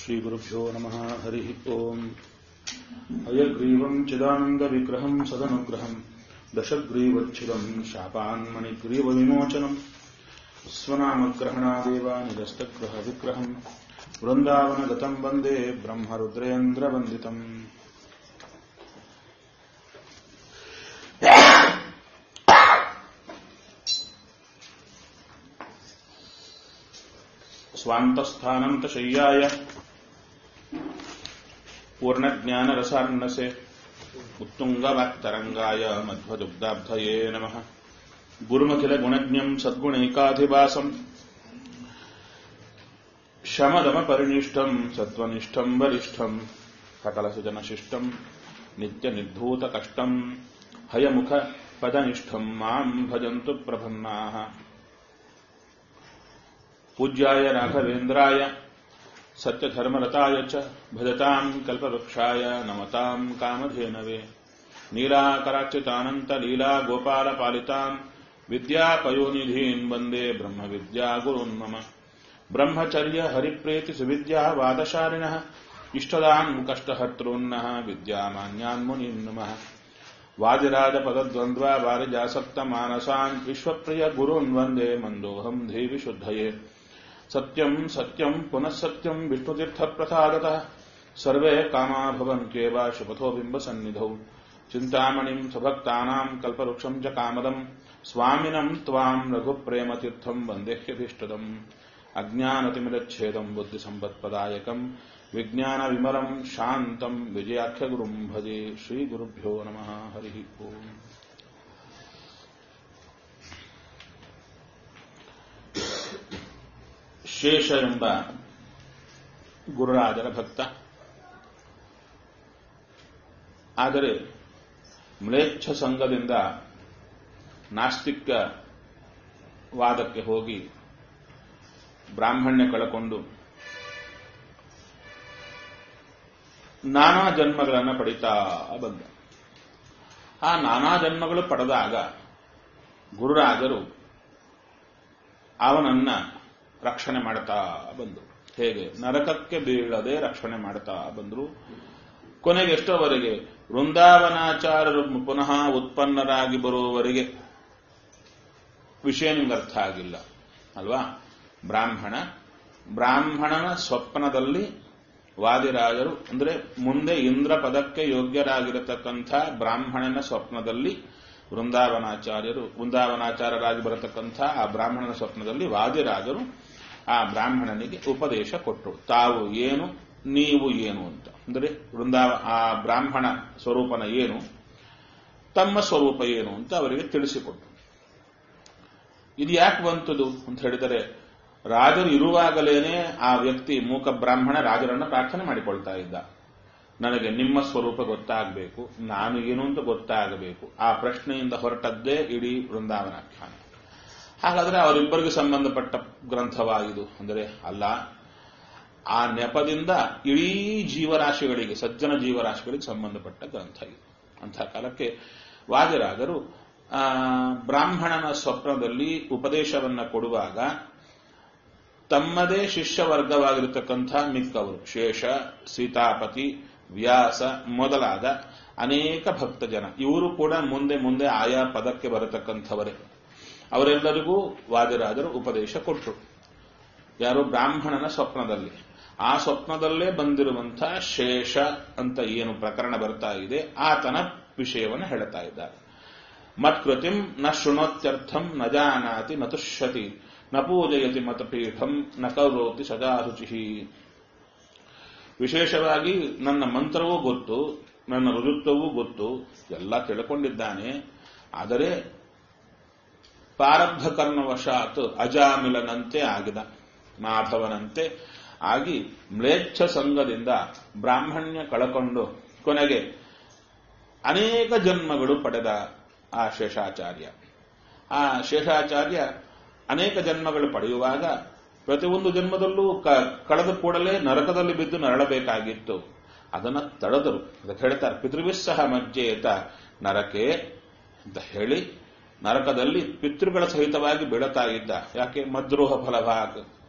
श्रीगुरुभ्यो नमः हरिः ओम् अयग्रीवम् चिदानन्दविग्रहम् सदनुग्रहम् दशग्रीवच्छिदम् शापान्मणिग्रीवविमोचनम् स्वनामग्रहणादेव निरस्तग्रहविग्रहम् वृन्दावनगतम् वन्दे ब्रह्मरुद्रेन्द्रवन्दितम् स्वान्तस्थानन्तशय्याय पूर्णज्ञानरसान्नसे उत्तुङ्गवाक्तरङ्गाय मध्वदुग्धाब्धये नमः गुरुमखिलगुणज्ञम् सद्गुणैकाधिवासम् शमदमपरिनिष्ठम् सत्त्वनिष्ठम् वरिष्ठम् सकलसुजनशिष्टम् नित्यनिर्धूतकष्टम् हयमुखपदनिष्ठम् माम् भजन्तु प्रपन्नाः पूज्याय राघवेन्द्राय सत्यधर्मरताय च भजताम् कल्पवृक्षाय नमताम् कामधेनवे नीलाकराच्युतानन्तलीला गोपालपालिताम् विद्यापयोनिधीन् वन्दे ब्रह्मविद्यागुरुन् मम ब्रह्मचर्य हरिप्रेति सुविद्या वादशालिनः इष्टदान् कष्टहर्तॄन्नः विद्यामान्यान् मुनीन् नमः वादिराजपदद्वन्द्वा वारिजासक्तमानसान् विश्वप्रिय गुरून् वन्दे मन्दोऽहम् धीविशुद्धये सत्यम् सत्यम् पुनः सत्यम् विष्णुतीर्थप्रसादतः सर्वे कामा भवन्त्येव शुपथो बिम्बसन्निधौ चिन्तामणिम् सुभक्तानाम् कल्पवृक्षम् च कामदम् स्वामिनम् त्वाम् रघुप्रेमतीर्थम् वन्देह्यभीष्टदम् अज्ञानतिमिरच्छेदम् बुद्धिसम्पत्पदायकम् विज्ञानविमलम् शान्तम् विजयाख्यगुरुम् भजे श्रीगुरुभ्यो नमः हरिः ओम् ಶೇಷ ಎಂಬ ಗುರುರಾಜರ ಭಕ್ತ ಆದರೆ ಮ್ಲೇಚ್ಛ ಸಂಘದಿಂದ ನಾಸ್ತಿಕ ವಾದಕ್ಕೆ ಹೋಗಿ ಬ್ರಾಹ್ಮಣ್ಯ ಕಳಕೊಂಡು ನಾನಾ ಜನ್ಮಗಳನ್ನು ಪಡಿತಾ ಬಂದ ಆ ನಾನಾ ಜನ್ಮಗಳು ಪಡೆದಾಗ ಗುರುರಾಜರು ಅವನನ್ನ ರಕ್ಷಣೆ ಮಾಡ್ತಾ ಬಂದರು ಹೇಗೆ ನರಕಕ್ಕೆ ಬೀಳದೆ ರಕ್ಷಣೆ ಮಾಡ್ತಾ ಬಂದರು ಕೊನೆಗೆ ಎಷ್ಟೋವರೆಗೆ ವೃಂದಾವನಾಚಾರ್ಯರು ಪುನಃ ಉತ್ಪನ್ನರಾಗಿ ಬರುವವರೆಗೆ ವಿಷಯ ನಿಮ್ಗೆ ಅರ್ಥ ಆಗಿಲ್ಲ ಅಲ್ವಾ ಬ್ರಾಹ್ಮಣ ಬ್ರಾಹ್ಮಣನ ಸ್ವಪ್ನದಲ್ಲಿ ವಾದಿರಾಜರು ಅಂದ್ರೆ ಮುಂದೆ ಇಂದ್ರ ಪದಕ್ಕೆ ಯೋಗ್ಯರಾಗಿರತಕ್ಕಂಥ ಬ್ರಾಹ್ಮಣನ ಸ್ವಪ್ನದಲ್ಲಿ ವೃಂದಾವನಾಚಾರ್ಯರು ವೃಂದಾವನಾಚಾರ್ಯರಾಗಿ ಬರತಕ್ಕಂಥ ಆ ಬ್ರಾಹ್ಮಣನ ಸ್ವಪ್ನದಲ್ಲಿ ವಾದಿರಾಜರು ಆ ಬ್ರಾಹ್ಮಣನಿಗೆ ಉಪದೇಶ ಕೊಟ್ಟರು ತಾವು ಏನು ನೀವು ಏನು ಅಂತ ಅಂದರೆ ವೃಂದಾವ ಆ ಬ್ರಾಹ್ಮಣ ಸ್ವರೂಪನ ಏನು ತಮ್ಮ ಸ್ವರೂಪ ಏನು ಅಂತ ಅವರಿಗೆ ತಿಳಿಸಿಕೊಟ್ರು ಇದು ಯಾಕೆ ಬಂತದು ಅಂತ ಹೇಳಿದರೆ ರಾಜರು ಇರುವಾಗಲೇನೆ ಆ ವ್ಯಕ್ತಿ ಮೂಕ ಬ್ರಾಹ್ಮಣ ರಾಜರನ್ನ ಪ್ರಾರ್ಥನೆ ಮಾಡಿಕೊಳ್ತಾ ಇದ್ದ ನನಗೆ ನಿಮ್ಮ ಸ್ವರೂಪ ಗೊತ್ತಾಗಬೇಕು ನಾನು ಏನು ಅಂತ ಗೊತ್ತಾಗಬೇಕು ಆ ಪ್ರಶ್ನೆಯಿಂದ ಹೊರಟದ್ದೇ ಇಡೀ ವೃಂದಾವನಾಖ್ಯಾನ ಹಾಗಾದ್ರೆ ಅವರಿಬ್ಬರಿಗೆ ಸಂಬಂಧಪಟ್ಟ ಗ್ರಂಥವಾಗಿದು ಅಂದರೆ ಅಲ್ಲ ಆ ನೆಪದಿಂದ ಇಡೀ ಜೀವರಾಶಿಗಳಿಗೆ ಸಜ್ಜನ ಜೀವರಾಶಿಗಳಿಗೆ ಸಂಬಂಧಪಟ್ಟ ಗ್ರಂಥ ಇದು ಅಂಥ ಕಾಲಕ್ಕೆ ವಾದಿರಾಗರು ಬ್ರಾಹ್ಮಣನ ಸ್ವಪ್ನದಲ್ಲಿ ಉಪದೇಶವನ್ನ ಕೊಡುವಾಗ ತಮ್ಮದೇ ಶಿಷ್ಯ ವರ್ಗವಾಗಿರತಕ್ಕಂಥ ಮಿಕ್ಕವರು ಶೇಷ ಸೀತಾಪತಿ ವ್ಯಾಸ ಮೊದಲಾದ ಅನೇಕ ಭಕ್ತ ಜನ ಇವರು ಕೂಡ ಮುಂದೆ ಮುಂದೆ ಆಯಾ ಪದಕ್ಕೆ ಬರತಕ್ಕಂಥವರೇ ಅವರೆಲ್ಲರಿಗೂ ವಾದಿರಾಜರು ಉಪದೇಶ ಕೊಟ್ಟರು ಯಾರು ಬ್ರಾಹ್ಮಣನ ಸ್ವಪ್ನದಲ್ಲಿ ಆ ಸ್ವಪ್ನದಲ್ಲೇ ಬಂದಿರುವಂಥ ಶೇಷ ಅಂತ ಏನು ಪ್ರಕರಣ ಬರ್ತಾ ಇದೆ ಆತನ ವಿಷಯವನ್ನು ಹೇಳ್ತಾ ಇದ್ದಾರೆ ಮತ್ಕೃತಿಂ ನ ಶೃಣೋತ್ಯರ್ಥಂ ನ ಜಾನಾತಿ ನ ತುಷ್ಯತಿ ನ ಪೂಜಯತಿ ಮತಪೀಠಂ ನ ಕೌರೋತಿ ಸದಾ ರುಚಿ ವಿಶೇಷವಾಗಿ ನನ್ನ ಮಂತ್ರವೂ ಗೊತ್ತು ನನ್ನ ರುಜುತ್ವವೂ ಗೊತ್ತು ಎಲ್ಲ ತಿಳ್ಕೊಂಡಿದ್ದಾನೆ ಆದರೆ ಪ್ರಾರಬ್ಧ ಕರ್ಣವಶಾತ್ ಅಜಾಮಿಲನಂತೆ ಆಗಿದ ಮಾಧವನಂತೆ ಆಗಿ ಮ್ಲೇಚ್ಛ ಸಂಘದಿಂದ ಬ್ರಾಹ್ಮಣ್ಯ ಕಳಕೊಂಡು ಕೊನೆಗೆ ಅನೇಕ ಜನ್ಮಗಳು ಪಡೆದ ಆ ಶೇಷಾಚಾರ್ಯ ಆ ಶೇಷಾಚಾರ್ಯ ಅನೇಕ ಜನ್ಮಗಳು ಪಡೆಯುವಾಗ ಪ್ರತಿಯೊಂದು ಜನ್ಮದಲ್ಲೂ ಕಳೆದ ಕೂಡಲೇ ನರಕದಲ್ಲಿ ಬಿದ್ದು ನರಳಬೇಕಾಗಿತ್ತು ಅದನ್ನ ತಡೆದರು ಅದಕ್ಕೆ ಹೇಳ್ತಾರೆ ಪಿತೃವಿಸ್ಸಹ ಮಜ್ಜೇತ ನರಕೆ ಅಂತ ಹೇಳಿ ನರಕದಲ್ಲಿ ಪಿತೃಗಳ ಸಹಿತವಾಗಿ ಬೀಳತಾ ಇದ್ದ ಯಾಕೆ ಮದ್ರೋಹ ಫಲಭಾಗ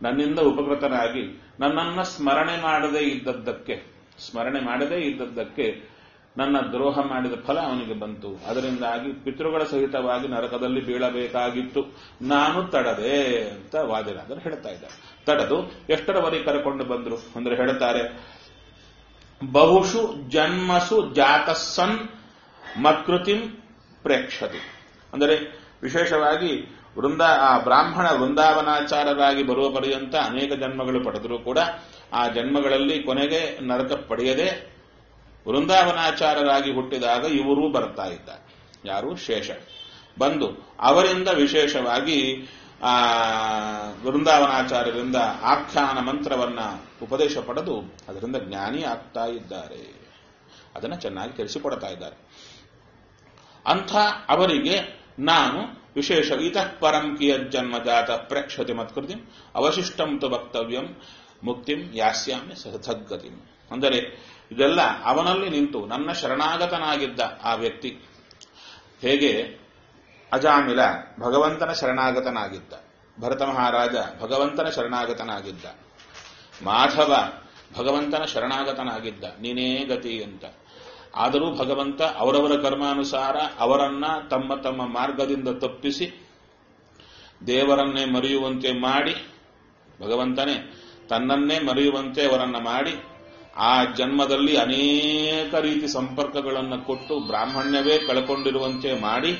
ನನ್ನಿಂದ ಉಪಕೃತನಾಗಿ ನನ್ನನ್ನ ಸ್ಮರಣೆ ಮಾಡದೇ ಇದ್ದದ್ದಕ್ಕೆ ಸ್ಮರಣೆ ಮಾಡದೇ ಇದ್ದದ್ದಕ್ಕೆ ನನ್ನ ದ್ರೋಹ ಮಾಡಿದ ಫಲ ಅವನಿಗೆ ಬಂತು ಅದರಿಂದಾಗಿ ಪಿತೃಗಳ ಸಹಿತವಾಗಿ ನರಕದಲ್ಲಿ ಬೀಳಬೇಕಾಗಿತ್ತು ನಾನು ತಡದೆ ಅಂತ ವಾದಿರಾದರು ಹೇಳ್ತಾ ಇದ್ದಾರೆ ತಡದು ಎಷ್ಟರವರೆಗೆ ಕರ್ಕೊಂಡು ಬಂದ್ರು ಅಂದ್ರೆ ಹೇಳ್ತಾರೆ ಬಹುಶು ಜನ್ಮಸು ಜಾತಸ್ಸನ್ ಮತ್ಕೃತಿಂ ಪ್ರೇಕ್ಷತಿ ಅಂದರೆ ವಿಶೇಷವಾಗಿ ವೃಂದ ಆ ಬ್ರಾಹ್ಮಣ ವೃಂದಾವನಾಚಾರರಾಗಿ ಬರುವ ಪರ್ಯಂತ ಅನೇಕ ಜನ್ಮಗಳು ಪಡೆದರೂ ಕೂಡ ಆ ಜನ್ಮಗಳಲ್ಲಿ ಕೊನೆಗೆ ನರಕ ಪಡೆಯದೆ ವೃಂದಾವನಾಚಾರರಾಗಿ ಹುಟ್ಟಿದಾಗ ಇವರೂ ಬರ್ತಾ ಇದ್ದಾರೆ ಯಾರು ಶೇಷ ಬಂದು ಅವರಿಂದ ವಿಶೇಷವಾಗಿ ಆ ವೃಂದಾವನಾಚಾರ್ಯರಿಂದ ಆಖ್ಯಾನ ಮಂತ್ರವನ್ನ ಉಪದೇಶ ಪಡೆದು ಅದರಿಂದ ಜ್ಞಾನಿ ಆಗ್ತಾ ಇದ್ದಾರೆ ಅದನ್ನು ಚೆನ್ನಾಗಿ ತಿಳಿಸಿಕೊಡ್ತಾ ಇದ್ದಾರೆ ಅಂಥ ಅವರಿಗೆ ನಾನು ವಿಶೇಷ ಇತಃ ಪರಂ ಕಿಯಜ್ಜನ್ಮಜಾತ ಪ್ರೇಕ್ಷತಿ ಮತ್ಕೃತಿ ಅವಶಿಷ್ಟಂ ತು ವಕ್ತವ್ಯಂ ಮುಕ್ತಿಂ ಯಾಸ್ಯಾಮಿ ಸಹಸದ್ಗತಿ ಅಂದರೆ ಇದೆಲ್ಲ ಅವನಲ್ಲಿ ನಿಂತು ನನ್ನ ಶರಣಾಗತನಾಗಿದ್ದ ಆ ವ್ಯಕ್ತಿ ಹೇಗೆ ಅಜಾಮಿಲ ಭಗವಂತನ ಶರಣಾಗತನಾಗಿದ್ದ ಭರತ ಮಹಾರಾಜ ಭಗವಂತನ ಶರಣಾಗತನಾಗಿದ್ದ ಮಾಧವ ಭಗವಂತನ ಶರಣಾಗತನಾಗಿದ್ದ ನೀನೇ ಗತಿ ಅಂತ ಆದರೂ ಭಗವಂತ ಅವರವರ ಕರ್ಮಾನುಸಾರ ಅವರನ್ನ ತಮ್ಮ ತಮ್ಮ ಮಾರ್ಗದಿಂದ ತಪ್ಪಿಸಿ ದೇವರನ್ನೇ ಮರೆಯುವಂತೆ ಮಾಡಿ ಭಗವಂತನೇ ತನ್ನನ್ನೇ ಮರೆಯುವಂತೆ ಅವರನ್ನ ಮಾಡಿ ಆ ಜನ್ಮದಲ್ಲಿ ಅನೇಕ ರೀತಿ ಸಂಪರ್ಕಗಳನ್ನು ಕೊಟ್ಟು ಬ್ರಾಹ್ಮಣ್ಯವೇ ಕಳ್ಕೊಂಡಿರುವಂತೆ ಮಾಡಿ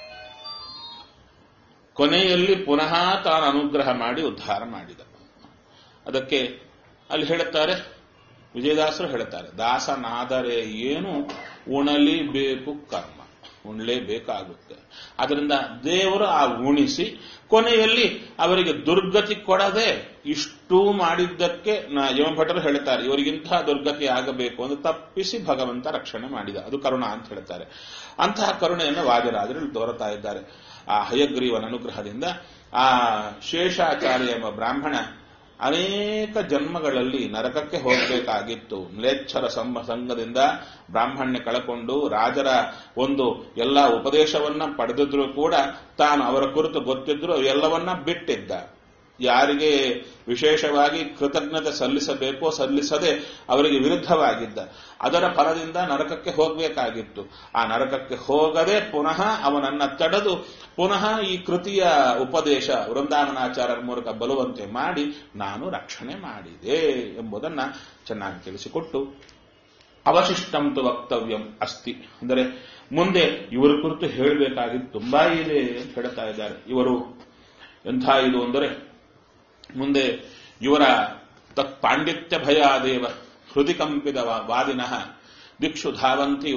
ಕೊನೆಯಲ್ಲಿ ಪುನಃ ತಾನು ಅನುಗ್ರಹ ಮಾಡಿ ಉದ್ಧಾರ ಮಾಡಿದ ಅದಕ್ಕೆ ಅಲ್ಲಿ ಹೇಳುತ್ತಾರೆ ವಿಜಯದಾಸರು ಹೇಳುತ್ತಾರೆ ದಾಸನಾದರೆ ಏನು ಉಣಲಿಬೇಕು ಕರ್ಮ ಉಣ್ಲೇಬೇಕಾಗುತ್ತೆ ಅದರಿಂದ ದೇವರು ಆ ಉಣಿಸಿ ಕೊನೆಯಲ್ಲಿ ಅವರಿಗೆ ದುರ್ಗತಿ ಕೊಡದೆ ಇಷ್ಟು ಮಾಡಿದ್ದಕ್ಕೆ ಯಮಭಟರು ಹೇಳ್ತಾರೆ ಇವರಿಗಿಂತಹ ದುರ್ಗತಿ ಆಗಬೇಕು ಅಂತ ತಪ್ಪಿಸಿ ಭಗವಂತ ರಕ್ಷಣೆ ಮಾಡಿದ ಅದು ಕರುಣ ಅಂತ ಹೇಳ್ತಾರೆ ಅಂತಹ ಕರುಣೆಯನ್ನು ವಾದಿರಾಜರು ತೋರುತ್ತಾ ಇದ್ದಾರೆ ಆ ಹಯಗ್ರೀವನ ಅನುಗ್ರಹದಿಂದ ಆ ಶೇಷಾಚಾರ್ಯ ಎಂಬ ಬ್ರಾಹ್ಮಣ ಅನೇಕ ಜನ್ಮಗಳಲ್ಲಿ ನರಕಕ್ಕೆ ಹೋಗಬೇಕಾಗಿತ್ತು ಮ್ಲೇಚ್ಛರ ಸಂಬ ಸಂಘದಿಂದ ಬ್ರಾಹ್ಮಣ್ಯ ಕಳಕೊಂಡು ರಾಜರ ಒಂದು ಎಲ್ಲ ಉಪದೇಶವನ್ನ ಪಡೆದಿದ್ರು ಕೂಡ ತಾನು ಅವರ ಕುರಿತು ಗೊತ್ತಿದ್ರು ಎಲ್ಲವನ್ನ ಬಿಟ್ಟಿದ್ದ ಯಾರಿಗೆ ವಿಶೇಷವಾಗಿ ಕೃತಜ್ಞತೆ ಸಲ್ಲಿಸಬೇಕೋ ಸಲ್ಲಿಸದೆ ಅವರಿಗೆ ವಿರುದ್ಧವಾಗಿದ್ದ ಅದರ ಫಲದಿಂದ ನರಕಕ್ಕೆ ಹೋಗಬೇಕಾಗಿತ್ತು ಆ ನರಕಕ್ಕೆ ಹೋಗದೆ ಪುನಃ ಅವನನ್ನ ತಡೆದು ಪುನಃ ಈ ಕೃತಿಯ ಉಪದೇಶ ವೃಂದಾವನಾಚಾರ್ಯರ ಮೂಲಕ ಬರುವಂತೆ ಮಾಡಿ ನಾನು ರಕ್ಷಣೆ ಮಾಡಿದೆ ಎಂಬುದನ್ನ ಚೆನ್ನಾಗಿ ತಿಳಿಸಿಕೊಟ್ಟು ಅವಶಿಷ್ಟಂತು ವಕ್ತವ್ಯಂ ಅಸ್ತಿ ಅಂದರೆ ಮುಂದೆ ಇವರ ಕುರಿತು ಹೇಳಬೇಕಾಗಿದ್ದು ತುಂಬಾ ಇದೆ ಅಂತ ಹೇಳ್ತಾ ಇದ್ದಾರೆ ಇವರು ಎಂಥ ಇದು ಅಂದರೆ ಮುಂದೆ ಇವರ ತತ್ ಪಾಂಡಿತ್ಯ ಭಯಾದೇವ ಹೃದಯ ಕಂಪಿದ ವಾದಿನಃ ದಿಕ್ಷು ಧಾವಂತಿ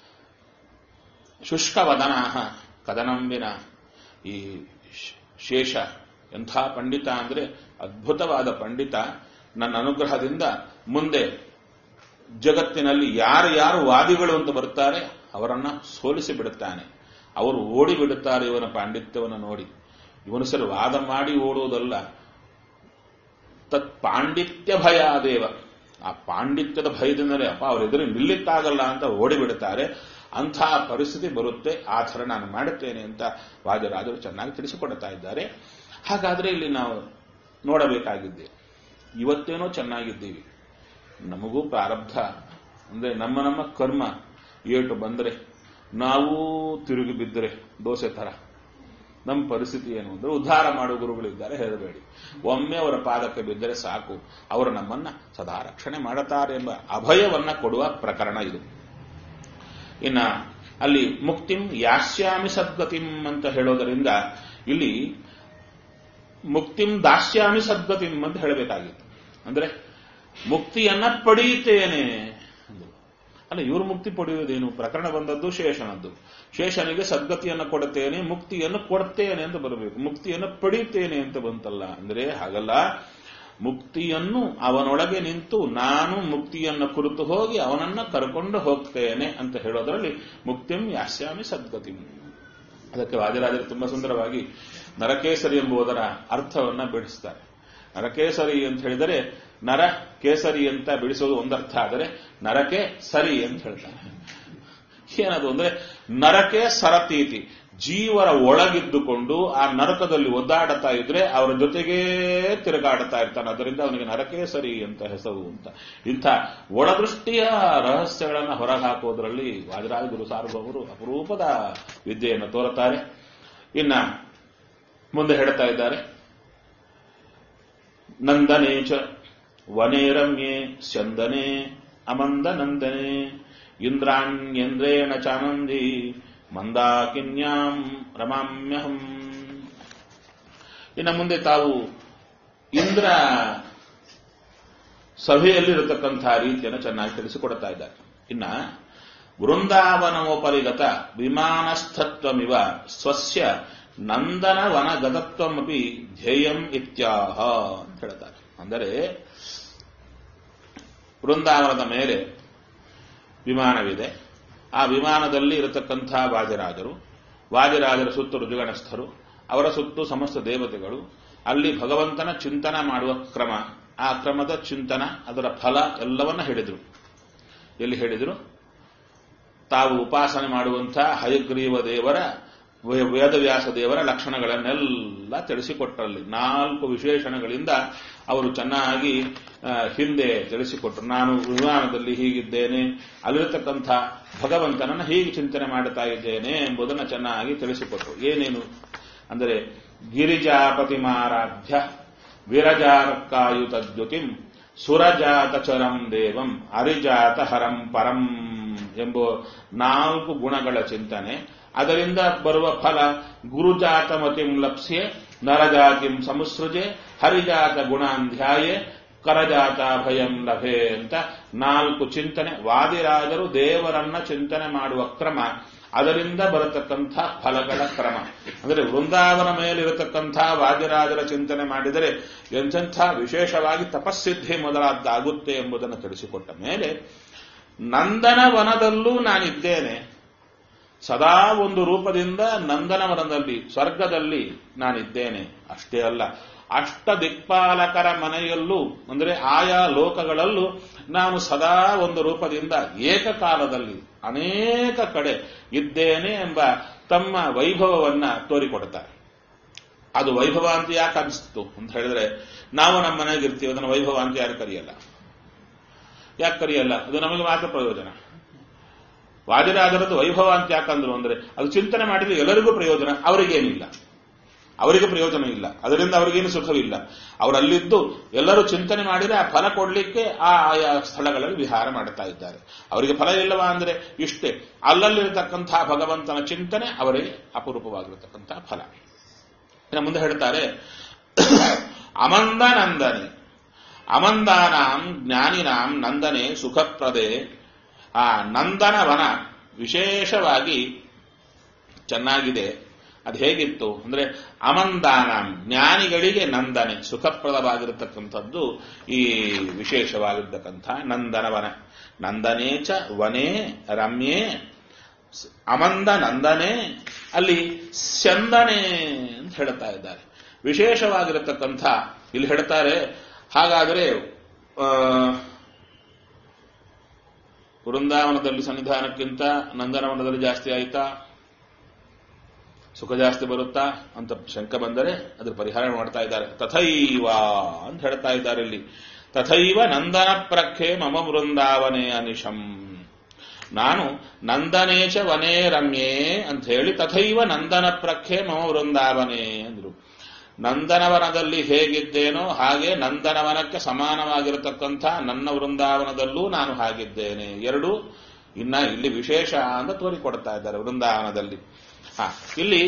ಶುಷ್ಕವದನಾ ಕದನಂಬಿನ ಈ ಶೇಷ ಎಂಥ ಪಂಡಿತ ಅಂದ್ರೆ ಅದ್ಭುತವಾದ ಪಂಡಿತ ನನ್ನ ಅನುಗ್ರಹದಿಂದ ಮುಂದೆ ಜಗತ್ತಿನಲ್ಲಿ ಯಾರು ಯಾರು ವಾದಿಗಳು ಅಂತ ಬರ್ತಾರೆ ಅವರನ್ನ ಸೋಲಿಸಿ ಬಿಡುತ್ತಾನೆ ಅವರು ಓಡಿ ಬಿಡುತ್ತಾರೆ ಇವನ ಪಾಂಡಿತ್ಯವನ್ನು ನೋಡಿ ಇವನು ಸರಿ ವಾದ ಮಾಡಿ ಓಡುವುದಲ್ಲ ತತ್ ಪಾಂಡಿತ್ಯ ಭಯ ದೇವ ಆ ಪಾಂಡಿತ್ಯದ ಭಯದಿಂದಲೇ ಅಪ್ಪ ಅವ್ರ ಎದುರು ನಿಲ್ಲಿಕ್ಕಾಗಲ್ಲ ಅಂತ ಓಡಿಬಿಡುತ್ತಾರೆ ಅಂಥ ಪರಿಸ್ಥಿತಿ ಬರುತ್ತೆ ಆ ಥರ ನಾನು ಮಾಡುತ್ತೇನೆ ಅಂತ ವಾಜರಾಜರು ಚೆನ್ನಾಗಿ ತಿಳಿಸಿಕೊಡ್ತಾ ಇದ್ದಾರೆ ಹಾಗಾದ್ರೆ ಇಲ್ಲಿ ನಾವು ನೋಡಬೇಕಾಗಿದ್ದೆ ಇವತ್ತೇನೋ ಚೆನ್ನಾಗಿದ್ದೀವಿ ನಮಗೂ ಪ್ರಾರಬ್ಧ ಅಂದ್ರೆ ನಮ್ಮ ನಮ್ಮ ಕರ್ಮ ಏಟು ಬಂದರೆ ನಾವು ತಿರುಗಿ ಬಿದ್ದರೆ ದೋಸೆ ತರ ನಮ್ಮ ಪರಿಸ್ಥಿತಿ ಏನು ಅಂದ್ರೆ ಉದ್ಧಾರ ಮಾಡುವ ಗುರುಗಳಿದ್ದಾರೆ ಹೇಳಬೇಡಿ ಒಮ್ಮೆ ಅವರ ಪಾದಕ್ಕೆ ಬಿದ್ದರೆ ಸಾಕು ಅವರು ನಮ್ಮನ್ನ ಸದಾ ರಕ್ಷಣೆ ಮಾಡುತ್ತಾರೆ ಎಂಬ ಅಭಯವನ್ನ ಕೊಡುವ ಪ್ರಕರಣ ಇದು ಇನ್ನ ಅಲ್ಲಿ ಮುಕ್ತಿಂ ಯಾಸ್ಯಾಮಿ ಸದ್ಗತಿಂ ಅಂತ ಹೇಳೋದರಿಂದ ಇಲ್ಲಿ ಮುಕ್ತಿಂ ದಾಸ್ಯಾಮಿ ಸದ್ಗತಿಂ ಅಂತ ಹೇಳಬೇಕಾಗಿತ್ತು ಅಂದ್ರೆ ಮುಕ್ತಿಯನ್ನ ಪಡೆಯುತ್ತೇನೆ ಅಲ್ಲ ಇವರು ಮುಕ್ತಿ ಪಡೆಯುವುದೇನು ಪ್ರಕರಣ ಬಂದದ್ದು ಶೇಷನದ್ದು ಶೇಷನಿಗೆ ಸದ್ಗತಿಯನ್ನು ಕೊಡುತ್ತೇನೆ ಮುಕ್ತಿಯನ್ನು ಕೊಡ್ತೇನೆ ಅಂತ ಬರಬೇಕು ಮುಕ್ತಿಯನ್ನು ಪಡೆಯುತ್ತೇನೆ ಅಂತ ಬಂತಲ್ಲ ಅಂದ್ರೆ ಹಾಗಲ್ಲ ಮುಕ್ತಿಯನ್ನು ಅವನೊಳಗೆ ನಿಂತು ನಾನು ಮುಕ್ತಿಯನ್ನು ಕುರಿತು ಹೋಗಿ ಅವನನ್ನ ಕರ್ಕೊಂಡು ಹೋಗ್ತೇನೆ ಅಂತ ಹೇಳೋದರಲ್ಲಿ ಮುಕ್ತಿಂ ಯಾಸ್ಯಾಮಿ ಸದ್ಗತಿ ಅದಕ್ಕೆ ವಾದಿರಾಜರು ತುಂಬಾ ಸುಂದರವಾಗಿ ನರಕೇಸರಿ ಎಂಬುದರ ಅರ್ಥವನ್ನ ಬಿಡಿಸ್ತಾರೆ ನರಕೇಸರಿ ಅಂತ ಹೇಳಿದರೆ ನರ ಕೇಸರಿ ಅಂತ ಬಿಡಿಸೋದು ಒಂದರ್ಥ ಆದರೆ ನರಕೆ ಸರಿ ಅಂತ ಹೇಳ್ತಾರೆ ಏನದು ಅಂದ್ರೆ ನರಕೆ ಸರತೀತಿ ಜೀವರ ಒಳಗಿದ್ದುಕೊಂಡು ಆ ನರಕದಲ್ಲಿ ಒದ್ದಾಡುತ್ತಾ ಇದ್ರೆ ಅವರ ಜೊತೆಗೇ ತಿರುಗಾಡುತ್ತಾ ಇರ್ತಾನೆ ಅದರಿಂದ ಅವನಿಗೆ ನರಕೇ ಸರಿ ಅಂತ ಹೆಸರು ಅಂತ ಇಂಥ ಒಳದೃಷ್ಟಿಯ ರಹಸ್ಯಗಳನ್ನು ಹೊರಹಾಕುವುದರಲ್ಲಿ ವಾಜರಾಜ ಗುರು ಸಾರ್ವಭೌಮರು ಅಪರೂಪದ ವಿದ್ಯೆಯನ್ನು ತೋರುತ್ತಾರೆ ಇನ್ನ ಮುಂದೆ ಹೇಳ್ತಾ ಇದ್ದಾರೆ ನಂದನೇಚ ವನೇ ರಮ್ಯೆ ಸ್ಯಂದನೆ ಅಮಂದ ನಂದನೆ ಇಂದ್ರಾಣ್ಯೇಂದ್ರೇಣ ಚಾನಂದಿ ಮಂದಾಕಿನ್ಯಾಂ ರಮಾಮ್ಯಹಂ ಇನ್ನು ಮುಂದೆ ತಾವು ಇಂದ್ರ ಸಭೆಯಲ್ಲಿರತಕ್ಕಂತಹ ರೀತಿಯನ್ನು ಚೆನ್ನಾಗಿ ತಿಳಿಸಿಕೊಡ್ತಾ ಇದ್ದಾರೆ ಇನ್ನ ವೃಂದಾವನೋಪರಿಗತ ವಿಮಾನಸ್ಥತ್ವಮಿವ ಸ್ವಸ್ಯ ನಂದನವನ ಗತತ್ವಮಪಿ ಧ್ಯೇಯಂ ಇತ್ಯಾಹ ಅಂತ ಹೇಳ್ತಾರೆ ಅಂದರೆ ವೃಂದಾವನದ ಮೇಲೆ ವಿಮಾನವಿದೆ ಆ ವಿಮಾನದಲ್ಲಿ ಇರತಕ್ಕಂಥ ವಾಜರಾಜರು ವಾಜರಾಜರ ಸುತ್ತು ಋಜುಗಣಸ್ಥರು ಅವರ ಸುತ್ತು ಸಮಸ್ತ ದೇವತೆಗಳು ಅಲ್ಲಿ ಭಗವಂತನ ಚಿಂತನ ಮಾಡುವ ಕ್ರಮ ಆ ಕ್ರಮದ ಚಿಂತನ ಅದರ ಫಲ ಎಲ್ಲವನ್ನ ಹೇಳಿದರು ಎಲ್ಲಿ ಹೇಳಿದರು ತಾವು ಉಪಾಸನೆ ಮಾಡುವಂಥ ಹಯಗ್ರೀವ ದೇವರ ವೇದವ್ಯಾಸ ದೇವರ ಲಕ್ಷಣಗಳನ್ನೆಲ್ಲ ತಿಳಿಸಿಕೊಟ್ಟರಲ್ಲಿ ನಾಲ್ಕು ವಿಶೇಷಣಗಳಿಂದ ಅವರು ಚೆನ್ನಾಗಿ ಹಿಂದೆ ತಿಳಿಸಿಕೊಟ್ರು ನಾನು ವಿಮಾನದಲ್ಲಿ ಹೀಗಿದ್ದೇನೆ ಅಲ್ಲಿರತಕ್ಕಂಥ ಭಗವಂತನನ್ನು ಹೀಗೆ ಚಿಂತನೆ ಮಾಡುತ್ತಾ ಇದ್ದೇನೆ ಎಂಬುದನ್ನು ಚೆನ್ನಾಗಿ ತಿಳಿಸಿಕೊಟ್ರು ಏನೇನು ಅಂದರೆ ಗಿರಿಜಾಪತಿಮಾರಾಧ್ಯ ವಿರಜಾರ್ಕಾಯುತ ದ್ಯುತಿಂ ಸುರಜಾತ ಚರಂ ದೇವಂ ಅರಿಜಾತ ಹರಂ ಪರಂ ಎಂಬ ನಾಲ್ಕು ಗುಣಗಳ ಚಿಂತನೆ ಅದರಿಂದ ಬರುವ ಫಲ ಗುರುಜಾತ ಮತಿಂ ಲಪ್ಸ್ಯೆ ನರಜಾತಿಂ ಸಮುಸೃಜೆ ಹರಿಜಾತ ಗುಣಾಂಧ್ಯಾಯೆ ಕರಜಾತ ಭಯಂ ಲಭೆ ಅಂತ ನಾಲ್ಕು ಚಿಂತನೆ ವಾದಿರಾಜರು ದೇವರನ್ನ ಚಿಂತನೆ ಮಾಡುವ ಕ್ರಮ ಅದರಿಂದ ಬರತಕ್ಕಂಥ ಫಲಗಳ ಕ್ರಮ ಅಂದರೆ ವೃಂದಾವನ ಮೇಲಿರತಕ್ಕಂಥ ವಾದಿರಾಜರ ಚಿಂತನೆ ಮಾಡಿದರೆ ಎಂಥೆಂಥ ವಿಶೇಷವಾಗಿ ತಪಸ್ಸಿದ್ಧಿ ಮೊದಲಾದ್ದಾಗುತ್ತೆ ಎಂಬುದನ್ನು ತಿಳಿಸಿಕೊಟ್ಟ ಮೇಲೆ ನಂದನವನದಲ್ಲೂ ನಾನಿದ್ದೇನೆ ಸದಾ ಒಂದು ರೂಪದಿಂದ ನಂದನವನದಲ್ಲಿ ಸ್ವರ್ಗದಲ್ಲಿ ನಾನಿದ್ದೇನೆ ಅಷ್ಟೇ ಅಲ್ಲ ಅಷ್ಟ ದಿಕ್ಪಾಲಕರ ಮನೆಯಲ್ಲೂ ಅಂದರೆ ಆಯಾ ಲೋಕಗಳಲ್ಲೂ ನಾನು ಸದಾ ಒಂದು ರೂಪದಿಂದ ಏಕಕಾಲದಲ್ಲಿ ಅನೇಕ ಕಡೆ ಇದ್ದೇನೆ ಎಂಬ ತಮ್ಮ ವೈಭವವನ್ನ ತೋರಿಕೊಡ್ತಾರೆ ಅದು ವೈಭವ ಅಂತ ಯಾಕೆ ಅನಿಸ್ತು ಅಂತ ಹೇಳಿದ್ರೆ ನಾವು ನಮ್ಮ ಮನೆಗೆ ಇರ್ತೀವಿ ಅದನ್ನು ವೈಭವ ಅಂತ ಯಾರು ಕರೆಯಲ್ಲ ಯಾಕೆ ಕರೆಯಲ್ಲ ಅದು ನಮಗೆ ಮಾತ್ರ ಪ್ರಯೋಜನ ವಾದಿರಾಜರದ್ದು ವೈಭವ ಅಂತ ಯಾಕಂದ್ರು ಅಂದ್ರೆ ಅದು ಚಿಂತನೆ ಮಾಡಿದ್ರೆ ಎಲ್ಲರಿಗೂ ಪ್ರಯೋಜನ ಅವರಿಗೇನಿಲ್ಲ ಅವರಿಗೆ ಪ್ರಯೋಜನ ಇಲ್ಲ ಅದರಿಂದ ಅವರಿಗೇನು ಸುಖವಿಲ್ಲ ಅವರಲ್ಲಿದ್ದು ಎಲ್ಲರೂ ಚಿಂತನೆ ಮಾಡಿದರೆ ಆ ಫಲ ಕೊಡಲಿಕ್ಕೆ ಆ ಆಯಾ ಸ್ಥಳಗಳಲ್ಲಿ ವಿಹಾರ ಮಾಡುತ್ತಾ ಇದ್ದಾರೆ ಅವರಿಗೆ ಫಲ ಇಲ್ಲವಾ ಅಂದ್ರೆ ಇಷ್ಟೇ ಅಲ್ಲಲ್ಲಿರತಕ್ಕಂತಹ ಭಗವಂತನ ಚಿಂತನೆ ಅವರಿಗೆ ಅಪರೂಪವಾಗಿರತಕ್ಕಂತಹ ಫಲ ಇನ್ನು ಮುಂದೆ ಹೇಳ್ತಾರೆ ಅಮಂದನಂದನೆ ಅಮಂದಾನಾಂ ಜ್ಞಾನಿನಾಂ ನಂದನೆ ಸುಖಪ್ರದೆ ಆ ನಂದನವನ ವಿಶೇಷವಾಗಿ ಚೆನ್ನಾಗಿದೆ ಅದು ಹೇಗಿತ್ತು ಅಂದ್ರೆ ಅಮಂದಾನಾಂ ಜ್ಞಾನಿಗಳಿಗೆ ನಂದನೆ ಸುಖಪ್ರದವಾಗಿರತಕ್ಕಂಥದ್ದು ಈ ವಿಶೇಷವಾಗಿರ್ತಕ್ಕಂಥ ನಂದನವನ ನಂದನೇಚ ವನೇ ರಮ್ಯೆ ಅಮಂದ ನಂದನೆ ಅಲ್ಲಿ ಸ್ಯಂದನೆ ಅಂತ ಹೇಳ್ತಾ ಇದ್ದಾರೆ ವಿಶೇಷವಾಗಿರತಕ್ಕಂಥ ಇಲ್ಲಿ ಹೇಳ್ತಾರೆ ಹಾಗಾದರೆ ವೃಂದಾವನದಲ್ಲಿ ಸನ್ನಿಧಾನಕ್ಕಿಂತ ನಂದನವನದಲ್ಲಿ ಜಾಸ್ತಿ ಆಯ್ತಾ ಸುಖ ಜಾಸ್ತಿ ಬರುತ್ತಾ ಅಂತ ಶಂಕ ಬಂದರೆ ಅದ್ರ ಪರಿಹಾರ ಮಾಡ್ತಾ ಇದ್ದಾರೆ ತಥೈವ ಅಂತ ಹೇಳ್ತಾ ಇದ್ದಾರೆ ಇಲ್ಲಿ ತಥೈವ ನಂದನ ಪ್ರಖ್ಯೆ ಮಮ ವೃಂದಾವನೆ ಅನಿಶಂ ನಾನು ನಂದನೇಚ ವನೇ ರಮ್ಯೆ ಅಂತ ಹೇಳಿ ತಥೈವ ನಂದನ ಪ್ರಖ್ಯೆ ಮಮ ವೃಂದಾವನೆ ಅಂದ್ರು ನಂದನವನದಲ್ಲಿ ಹೇಗಿದ್ದೇನೋ ಹಾಗೆ ನಂದನವನಕ್ಕೆ ಸಮಾನವಾಗಿರತಕ್ಕಂಥ ನನ್ನ ವೃಂದಾವನದಲ್ಲೂ ನಾನು ಹಾಗಿದ್ದೇನೆ ಎರಡು ಇನ್ನ ಇಲ್ಲಿ ವಿಶೇಷ ಅಂತ ತೋರಿಕೊಡ್ತಾ ಇದ್ದಾರೆ ವೃಂದಾವನದಲ್ಲಿ ಹ ಇಲ್ಲಿ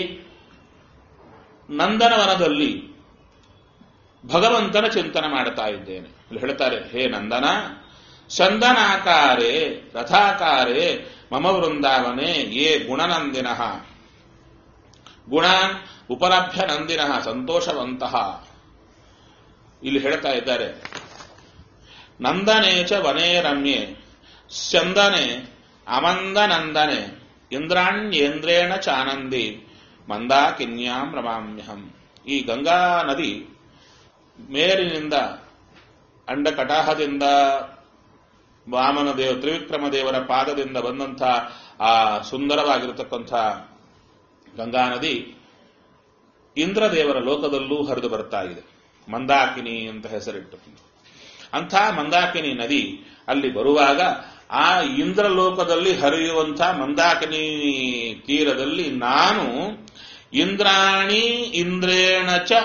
ನಂದನವನದಲ್ಲಿ ಭಗವಂತನ ಚಿಂತನೆ ಮಾಡ್ತಾ ಇದ್ದೇನೆ ಇಲ್ಲಿ ಹೇಳ್ತಾರೆ ಹೇ ನಂದನ ಚಂದನಾಕಾರೇ ರಥಾಕಾರೇ ಮಮ ವೃಂದಾವನೆ ಯೇ ಗುಣನಂದಿನ ಗುಣ ಉಪಲಭ್ಯ ನಂದಿನ ಸಂತೋಷವಂತಹ ಇಲ್ಲಿ ಹೇಳ್ತಾ ಇದ್ದಾರೆ ನಂದನೇಚ ವನೇ ರಮ್ಯೆ ಚಂದನೆ ಅಮಂದ ನಂದನೆ ಇಂದ್ರಾಣ್ಯೇಂದ್ರೇಣ ಚಾನಂದಿ ಮಂದಾಕಿನ್ಯಾಂ ರಮಾಮ್ಯಹಂ ಈ ಗಂಗಾ ನದಿ ಮೇಲಿನಿಂದ ಅಂಡ ಕಟಾಹದಿಂದ ವಾಮನ ದೇವ ತ್ರಿವಿಕ್ರಮ ದೇವರ ಪಾದದಿಂದ ಬಂದಂಥ ಆ ಸುಂದರವಾಗಿರತಕ್ಕಂಥ ಗಂಗಾ ನದಿ ಇಂದ್ರದೇವರ ಲೋಕದಲ್ಲೂ ಹರಿದು ಬರ್ತಾ ಇದೆ ಮಂದಾಕಿನಿ ಅಂತ ಹೆಸರಿಟ್ಟು ಅಂಥ ಮಂದಾಕಿನಿ ನದಿ ಅಲ್ಲಿ ಬರುವಾಗ ಆ ಇಂದ್ರಲೋಕದಲ್ಲಿ ಹರಿಯುವಂಥ ಮಂದಾಕಿನಿ ತೀರದಲ್ಲಿ ನಾನು ಇಂದ್ರಾಣಿ ಇಂದ್ರೇಣ ಚ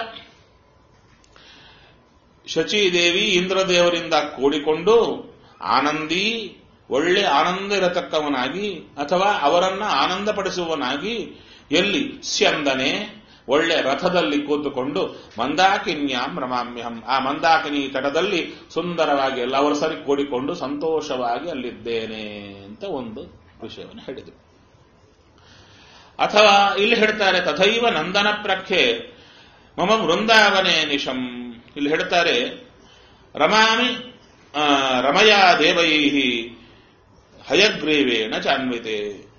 ಶಚಿದೇವಿ ಇಂದ್ರದೇವರಿಂದ ಕೂಡಿಕೊಂಡು ಆನಂದಿ ಒಳ್ಳೆ ಆನಂದ ಇರತಕ್ಕವನಾಗಿ ಅಥವಾ ಅವರನ್ನ ಆನಂದಪಡಿಸುವವನಾಗಿ ಎಲ್ಲಿ ಸ್ಯಂದನೆ ಒಳ್ಳೆ ರಥದಲ್ಲಿ ಕೂತುಕೊಂಡು ಮಂದಾಕಿನ್ಯಾಂ ರಮಾಮ್ಯಹಂ ಆ ಮಂದಾಕಿನಿ ತಟದಲ್ಲಿ ಸುಂದರವಾಗಿ ಎಲ್ಲವರು ಸರಿ ಕೂಡಿಕೊಂಡು ಸಂತೋಷವಾಗಿ ಅಲ್ಲಿದ್ದೇನೆ ಅಂತ ಒಂದು ವಿಷಯವನ್ನು ಹೇಳಿದರು ಅಥವಾ ಇಲ್ಲಿ ಹೇಳ್ತಾರೆ ತಥೈವ ನಂದನ ಪ್ರಖ್ಯೆ ಮಮ ವೃಂದಾವನೆ ನಿಶಂ ಇಲ್ಲಿ ಹೇಳ್ತಾರೆ ರಮಾಮಿ ಆ, ರಮಯಾ ದೇವೈ ಹಯಗ್ರೀವೇಣ ಚಾನ್ವಿತೆ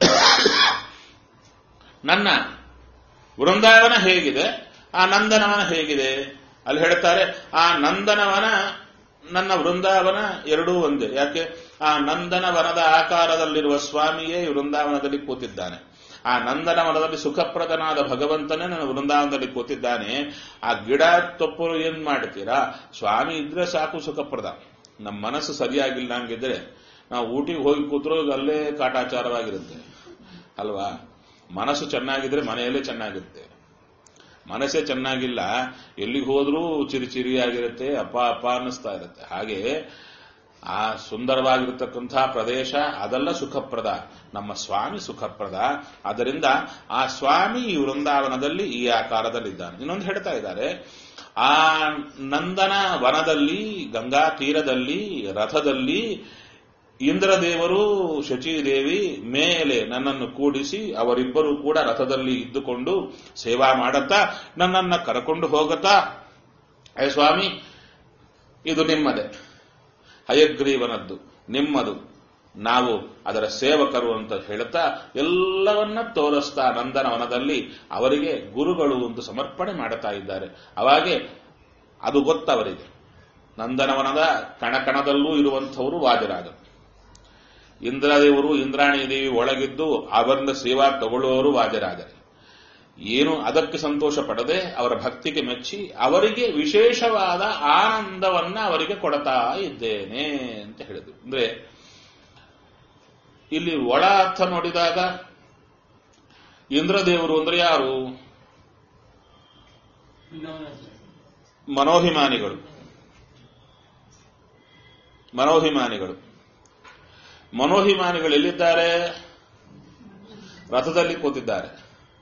ನನ್ನ ವೃಂದಾವನ ಹೇಗಿದೆ ಆ ನಂದನವನ ಹೇಗಿದೆ ಅಲ್ಲಿ ಹೇಳ್ತಾರೆ ಆ ನಂದನವನ ನನ್ನ ವೃಂದಾವನ ಎರಡೂ ಒಂದೇ ಯಾಕೆ ಆ ನಂದನವನದ ಆಕಾರದಲ್ಲಿರುವ ಸ್ವಾಮಿಯೇ ಈ ವೃಂದಾವನದಲ್ಲಿ ಕೂತಿದ್ದಾನೆ ಆ ನಂದನವನದಲ್ಲಿ ಸುಖಪ್ರದನಾದ ಭಗವಂತನೇ ನನ್ನ ವೃಂದಾವನದಲ್ಲಿ ಕೂತಿದ್ದಾನೆ ಆ ಗಿಡ ತೊಪ್ಪಲು ಏನ್ ಮಾಡ್ತೀರಾ ಸ್ವಾಮಿ ಇದ್ರೆ ಸಾಕು ಸುಖಪ್ರದ ನಮ್ಮ ಮನಸ್ಸು ಸರಿಯಾಗಿಲ್ಲ ಹಂಗಿದ್ರೆ ನಾವು ಊಟಿಗೆ ಹೋಗಿ ಕೂತ್ರು ಅಲ್ಲೇ ಕಾಟಾಚಾರವಾಗಿರುತ್ತೆ ಅಲ್ವಾ ಮನಸ್ಸು ಚೆನ್ನಾಗಿದ್ರೆ ಮನೆಯಲ್ಲೇ ಚೆನ್ನಾಗಿರುತ್ತೆ ಮನಸ್ಸೇ ಚೆನ್ನಾಗಿಲ್ಲ ಎಲ್ಲಿಗೆ ಹೋದ್ರೂ ಚಿರಿಚಿರಿಯಾಗಿರುತ್ತೆ ಅಪ್ಪ ಅಪ್ಪ ಅನ್ನಿಸ್ತಾ ಇರುತ್ತೆ ಹಾಗೆ ಆ ಸುಂದರವಾಗಿರತಕ್ಕಂಥ ಪ್ರದೇಶ ಅದೆಲ್ಲ ಸುಖಪ್ರದ ನಮ್ಮ ಸ್ವಾಮಿ ಸುಖಪ್ರದ ಅದರಿಂದ ಆ ಸ್ವಾಮಿ ಈ ವೃಂದಾವನದಲ್ಲಿ ಈ ಆಕಾರದಲ್ಲಿದ್ದಾನೆ ಇನ್ನೊಂದು ಹೇಳ್ತಾ ಇದ್ದಾರೆ ಆ ನಂದನ ವನದಲ್ಲಿ ಗಂಗಾ ತೀರದಲ್ಲಿ ರಥದಲ್ಲಿ ಇಂದ್ರದೇವರು ಶಚಿದೇವಿ ಮೇಲೆ ನನ್ನನ್ನು ಕೂಡಿಸಿ ಅವರಿಬ್ಬರು ಕೂಡ ರಥದಲ್ಲಿ ಇದ್ದುಕೊಂಡು ಸೇವಾ ಮಾಡುತ್ತಾ ನನ್ನನ್ನ ಕರಕೊಂಡು ಹೋಗುತ್ತಾ ಹೇ ಸ್ವಾಮಿ ಇದು ನಿಮ್ಮದೇ ಹಯಗ್ರೀವನದ್ದು ನಿಮ್ಮದು ನಾವು ಅದರ ಸೇವಕರು ಅಂತ ಹೇಳುತ್ತಾ ಎಲ್ಲವನ್ನ ತೋರಿಸ್ತಾ ನಂದನವನದಲ್ಲಿ ಅವರಿಗೆ ಗುರುಗಳು ಒಂದು ಸಮರ್ಪಣೆ ಮಾಡುತ್ತಾ ಇದ್ದಾರೆ ಅವಾಗೆ ಅದು ಗೊತ್ತವರಿಗೆ ನಂದನವನದ ಕಣಕಣದಲ್ಲೂ ಇರುವಂಥವರು ವಾದಿರಾಜರು ಇಂದ್ರದೇವರು ಇಂದ್ರಾಣಿ ದೇವಿ ಒಳಗಿದ್ದು ಅವರಿಂದ ಸೇವಾ ತಗೊಳ್ಳುವವರು ವಾದಿರಾಜರು ಏನು ಅದಕ್ಕೆ ಸಂತೋಷ ಪಡದೆ ಅವರ ಭಕ್ತಿಗೆ ಮೆಚ್ಚಿ ಅವರಿಗೆ ವಿಶೇಷವಾದ ಆನಂದವನ್ನ ಅವರಿಗೆ ಕೊಡ್ತಾ ಇದ್ದೇನೆ ಅಂತ ಹೇಳಿದ್ರು ಅಂದ್ರೆ ಇಲ್ಲಿ ಒಳ ಅರ್ಥ ನೋಡಿದಾಗ ಇಂದ್ರದೇವರು ಅಂದ್ರೆ ಯಾರು ಮನೋಭಿಮಾನಿಗಳು ಮನೋಭಿಮಾನಿಗಳು ಮನೋಭಿಮಾನಿಗಳು ಎಲ್ಲಿದ್ದಾರೆ ರಥದಲ್ಲಿ ಕೂತಿದ್ದಾರೆ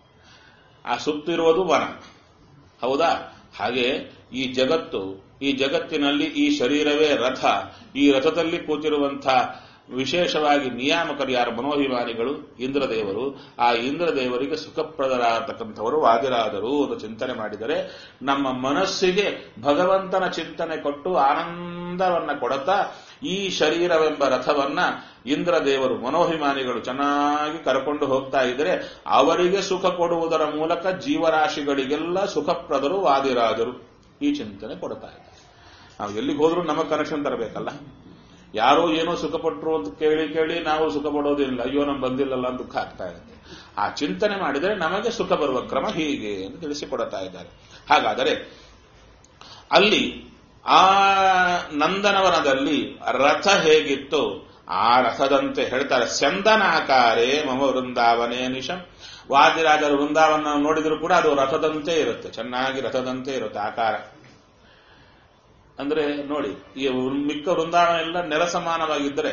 ಆ ಸುತ್ತಿರುವುದು ವನ ಹೌದಾ ಹಾಗೆ ಈ ಜಗತ್ತು ಈ ಜಗತ್ತಿನಲ್ಲಿ ಈ ಶರೀರವೇ ರಥ ಈ ರಥದಲ್ಲಿ ಕೂತಿರುವಂಥ ವಿಶೇಷವಾಗಿ ನಿಯಾಮಕರು ಯಾರು ಮನೋಭಿಮಾನಿಗಳು ಇಂದ್ರದೇವರು ಆ ಇಂದ್ರದೇವರಿಗೆ ಸುಖಪ್ರದರಾಗತಕ್ಕಂಥವರು ವಾದಿರಾದರು ಅಂತ ಚಿಂತನೆ ಮಾಡಿದರೆ ನಮ್ಮ ಮನಸ್ಸಿಗೆ ಭಗವಂತನ ಚಿಂತನೆ ಕೊಟ್ಟು ಆನಂದವನ್ನ ಕೊಡುತ್ತಾ ಈ ಶರೀರವೆಂಬ ರಥವನ್ನ ಇಂದ್ರದೇವರು ಮನೋಭಿಮಾನಿಗಳು ಚೆನ್ನಾಗಿ ಕರ್ಕೊಂಡು ಹೋಗ್ತಾ ಇದ್ರೆ ಅವರಿಗೆ ಸುಖ ಕೊಡುವುದರ ಮೂಲಕ ಜೀವರಾಶಿಗಳಿಗೆಲ್ಲ ಸುಖಪ್ರದರು ವಾದಿರಾದರು ಈ ಚಿಂತನೆ ಕೊಡ್ತಾ ಇದ್ದಾರೆ ನಾವು ಎಲ್ಲಿಗೆ ಹೋದ್ರೂ ನಮಗೆ ಕನೆಕ್ಷನ್ ತರಬೇಕಲ್ಲ ಯಾರೋ ಏನೋ ಸುಖಪಟ್ಟರು ಅಂತ ಕೇಳಿ ಕೇಳಿ ನಾವು ಸುಖ ಪಡೋದಿಲ್ಲ ಅಯ್ಯೋ ನಮ್ ಬಂದಿಲ್ಲಲ್ಲ ಅಂತ ದುಃಖ ಆಗ್ತಾ ಇರುತ್ತೆ ಆ ಚಿಂತನೆ ಮಾಡಿದರೆ ನಮಗೆ ಸುಖ ಬರುವ ಕ್ರಮ ಹೀಗೆ ಅಂತ ತಿಳಿಸಿಕೊಡುತ್ತಾ ಇದ್ದಾರೆ ಹಾಗಾದರೆ ಅಲ್ಲಿ ಆ ನಂದನವನದಲ್ಲಿ ರಥ ಹೇಗಿತ್ತು ಆ ರಥದಂತೆ ಹೇಳ್ತಾರೆ ಚಂದನಾಕಾರೇ ಮಮ ವೃಂದಾವನೇ ನಿಶಂ ವಾದಿರಾಜರ ವೃಂದಾವನ ನೋಡಿದ್ರು ಕೂಡ ಅದು ರಥದಂತೆ ಇರುತ್ತೆ ಚೆನ್ನಾಗಿ ರಥದಂತೆ ಇರುತ್ತೆ ಆಕಾರ ಅಂದ್ರೆ ನೋಡಿ ಈ ಮಿಕ್ಕ ವೃಂದಾವನ ಎಲ್ಲ ನೆಲ ಸಮಾನವಾಗಿದ್ದರೆ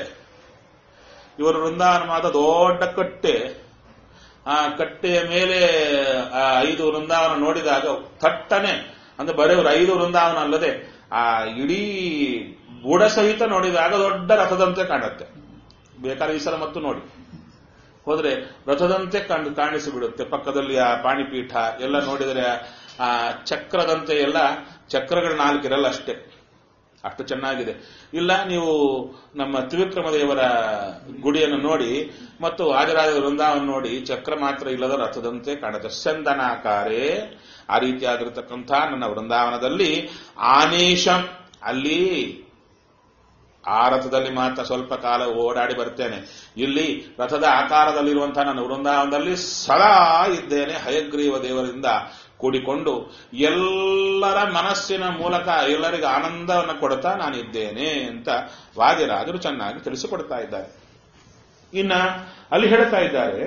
ಇವರ ವೃಂದಾವನ ಮಾತ್ರ ದೊಡ್ಡ ಕಟ್ಟೆ ಆ ಕಟ್ಟೆಯ ಮೇಲೆ ಆ ಐದು ವೃಂದಾವನ ನೋಡಿದಾಗ ಥಟ್ಟನೆ ಅಂದ್ರೆ ಬರೀ ಇವರು ಐದು ವೃಂದಾವನ ಅಲ್ಲದೆ ಆ ಇಡೀ ಬುಡ ಸಹಿತ ನೋಡಿದಾಗ ದೊಡ್ಡ ರಥದಂತೆ ಕಾಣುತ್ತೆ ಬೇಕಾದ್ರೆ ಈ ಸಲ ಮತ್ತು ನೋಡಿ ಹೋದ್ರೆ ರಥದಂತೆ ಕಂಡು ಕಾಣಿಸಿಬಿಡುತ್ತೆ ಪಕ್ಕದಲ್ಲಿ ಆ ಪಾಣಿಪೀಠ ಎಲ್ಲ ನೋಡಿದರೆ ಆ ಚಕ್ರದಂತೆ ಎಲ್ಲ ಚಕ್ರಗಳ ನಾಲ್ಕಿರಲ್ಲ ಅಷ್ಟೇ ಅಷ್ಟು ಚೆನ್ನಾಗಿದೆ ಇಲ್ಲ ನೀವು ನಮ್ಮ ತ್ರಿವಿಕ್ರಮ ದೇವರ ಗುಡಿಯನ್ನು ನೋಡಿ ಮತ್ತು ಆದಿರಾಜ ವೃಂದಾವನ ನೋಡಿ ಚಕ್ರ ಮಾತ್ರ ಇಲ್ಲದ ರಥದಂತೆ ಕಾಣುತ್ತೆ ಚಂದನಾಕಾರೇ ಆ ರೀತಿಯಾಗಿರತಕ್ಕಂಥ ನನ್ನ ವೃಂದಾವನದಲ್ಲಿ ಆನೇಶಂ ಅಲ್ಲಿ ಆ ರಥದಲ್ಲಿ ಮಾತ್ರ ಸ್ವಲ್ಪ ಕಾಲ ಓಡಾಡಿ ಬರ್ತೇನೆ ಇಲ್ಲಿ ರಥದ ಆಕಾರದಲ್ಲಿರುವಂತಹ ನಾನು ವೃಂದಾವನದಲ್ಲಿ ಸದಾ ಇದ್ದೇನೆ ಹಯಗ್ರೀವ ದೇವರಿಂದ ಕೂಡಿಕೊಂಡು ಎಲ್ಲರ ಮನಸ್ಸಿನ ಮೂಲಕ ಎಲ್ಲರಿಗೂ ಆನಂದವನ್ನು ಕೊಡ್ತಾ ನಾನಿದ್ದೇನೆ ಅಂತ ವಾದಿರಾಜರು ಚೆನ್ನಾಗಿ ತಿಳಿಸಿಕೊಡ್ತಾ ಇದ್ದಾರೆ ಇನ್ನ ಅಲ್ಲಿ ಹೇಳ್ತಾ ಇದ್ದಾರೆ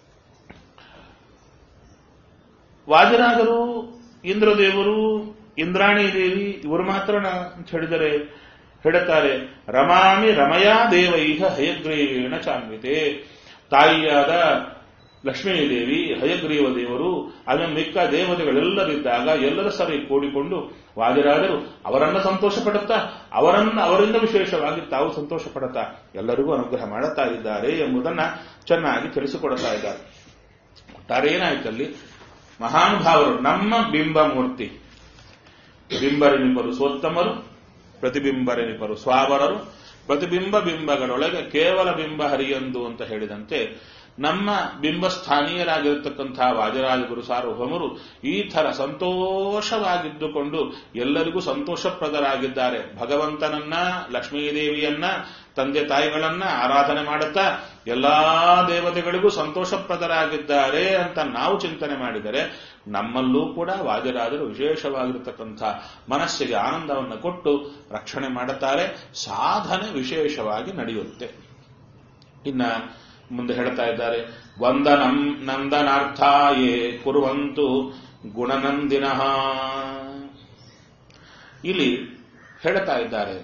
ವಾದಿರಾಜರು ಇಂದ್ರದೇವರು ಇಂದ್ರಾಣಿ ದೇವಿ ಇವರು ಮಾತ್ರ ಅಂತ ಹೇಳಿದರೆ ಹೇಳುತ್ತಾರೆ ರಮಾಮಿ ರಮಯಾ ದೇವೈಹ ಹಯಗ್ರೀವೇಣ ಚಾನ್ವಿತೆ ತಾಯಿಯಾದ ಲಕ್ಷ್ಮೀದೇವಿ ಹಯಗ್ರೀವ ದೇವರು ಅದರ ಮಿಕ್ಕ ದೇವತೆಗಳೆಲ್ಲರಿದ್ದಾಗ ಎಲ್ಲರ ಸರಿ ಕೂಡಿಕೊಂಡು ವಾದಿರಾದರು ಅವರನ್ನ ಸಂತೋಷ ಪಡುತ್ತಾ ಅವರನ್ನ ಅವರಿಂದ ವಿಶೇಷವಾಗಿ ತಾವು ಸಂತೋಷ ಪಡುತ್ತಾ ಎಲ್ಲರಿಗೂ ಅನುಗ್ರಹ ಮಾಡುತ್ತಾ ಇದ್ದಾರೆ ಎಂಬುದನ್ನ ಚೆನ್ನಾಗಿ ತಿಳಿಸಿಕೊಡುತ್ತಾ ಇದ್ದಾರೆ ಒಟ್ಟಾರೆ ಏನಾಯ್ತಲ್ಲಿ ಮಹಾನುಭಾವರು ನಮ್ಮ ಬಿಂಬ ಮೂರ್ತಿ ಬಿಂಬರೆನಿಪರು ಸೋತ್ತಮರು ಪ್ರತಿಬಿಂಬರೆನಿಪರು ಸ್ವಾವರರು ಪ್ರತಿಬಿಂಬ ಬಿಂಬಗಳೊಳಗೆ ಕೇವಲ ಬಿಂಬ ಹರಿಯಂದು ಅಂತ ಹೇಳಿದಂತೆ ನಮ್ಮ ಬಿಂಬಸ್ಥಾನೀಯರಾಗಿರತಕ್ಕಂತಹ ವಾಜರಾಜ ಗುರು ಸಾರ್ವಭೌಮರು ಈ ಥರ ಸಂತೋಷವಾಗಿದ್ದುಕೊಂಡು ಎಲ್ಲರಿಗೂ ಸಂತೋಷಪ್ರದರಾಗಿದ್ದಾರೆ ಭಗವಂತನನ್ನ ಲಕ್ಷ್ಮೀದೇವಿಯನ್ನ ತಂದೆ ತಾಯಿಗಳನ್ನ ಆರಾಧನೆ ಮಾಡುತ್ತಾ ಎಲ್ಲಾ ದೇವತೆಗಳಿಗೂ ಸಂತೋಷಪ್ರದರಾಗಿದ್ದಾರೆ ಅಂತ ನಾವು ಚಿಂತನೆ ಮಾಡಿದರೆ ನಮ್ಮಲ್ಲೂ ಕೂಡ ವಾಜರಾಜರು ವಿಶೇಷವಾಗಿರತಕ್ಕಂಥ ಮನಸ್ಸಿಗೆ ಆನಂದವನ್ನು ಕೊಟ್ಟು ರಕ್ಷಣೆ ಮಾಡುತ್ತಾರೆ ಸಾಧನೆ ವಿಶೇಷವಾಗಿ ನಡೆಯುತ್ತೆ ಇನ್ನ ಮುಂದೆ ಹೇಳ್ತಾ ಇದ್ದಾರೆ ವಂದನಂ ನಂದನಾರ್ಥಾಯೇ ಕುರುವಂತು ಗುಣನಂದಿನ ಇಲ್ಲಿ ಹೇಳ್ತಾ ಇದ್ದಾರೆ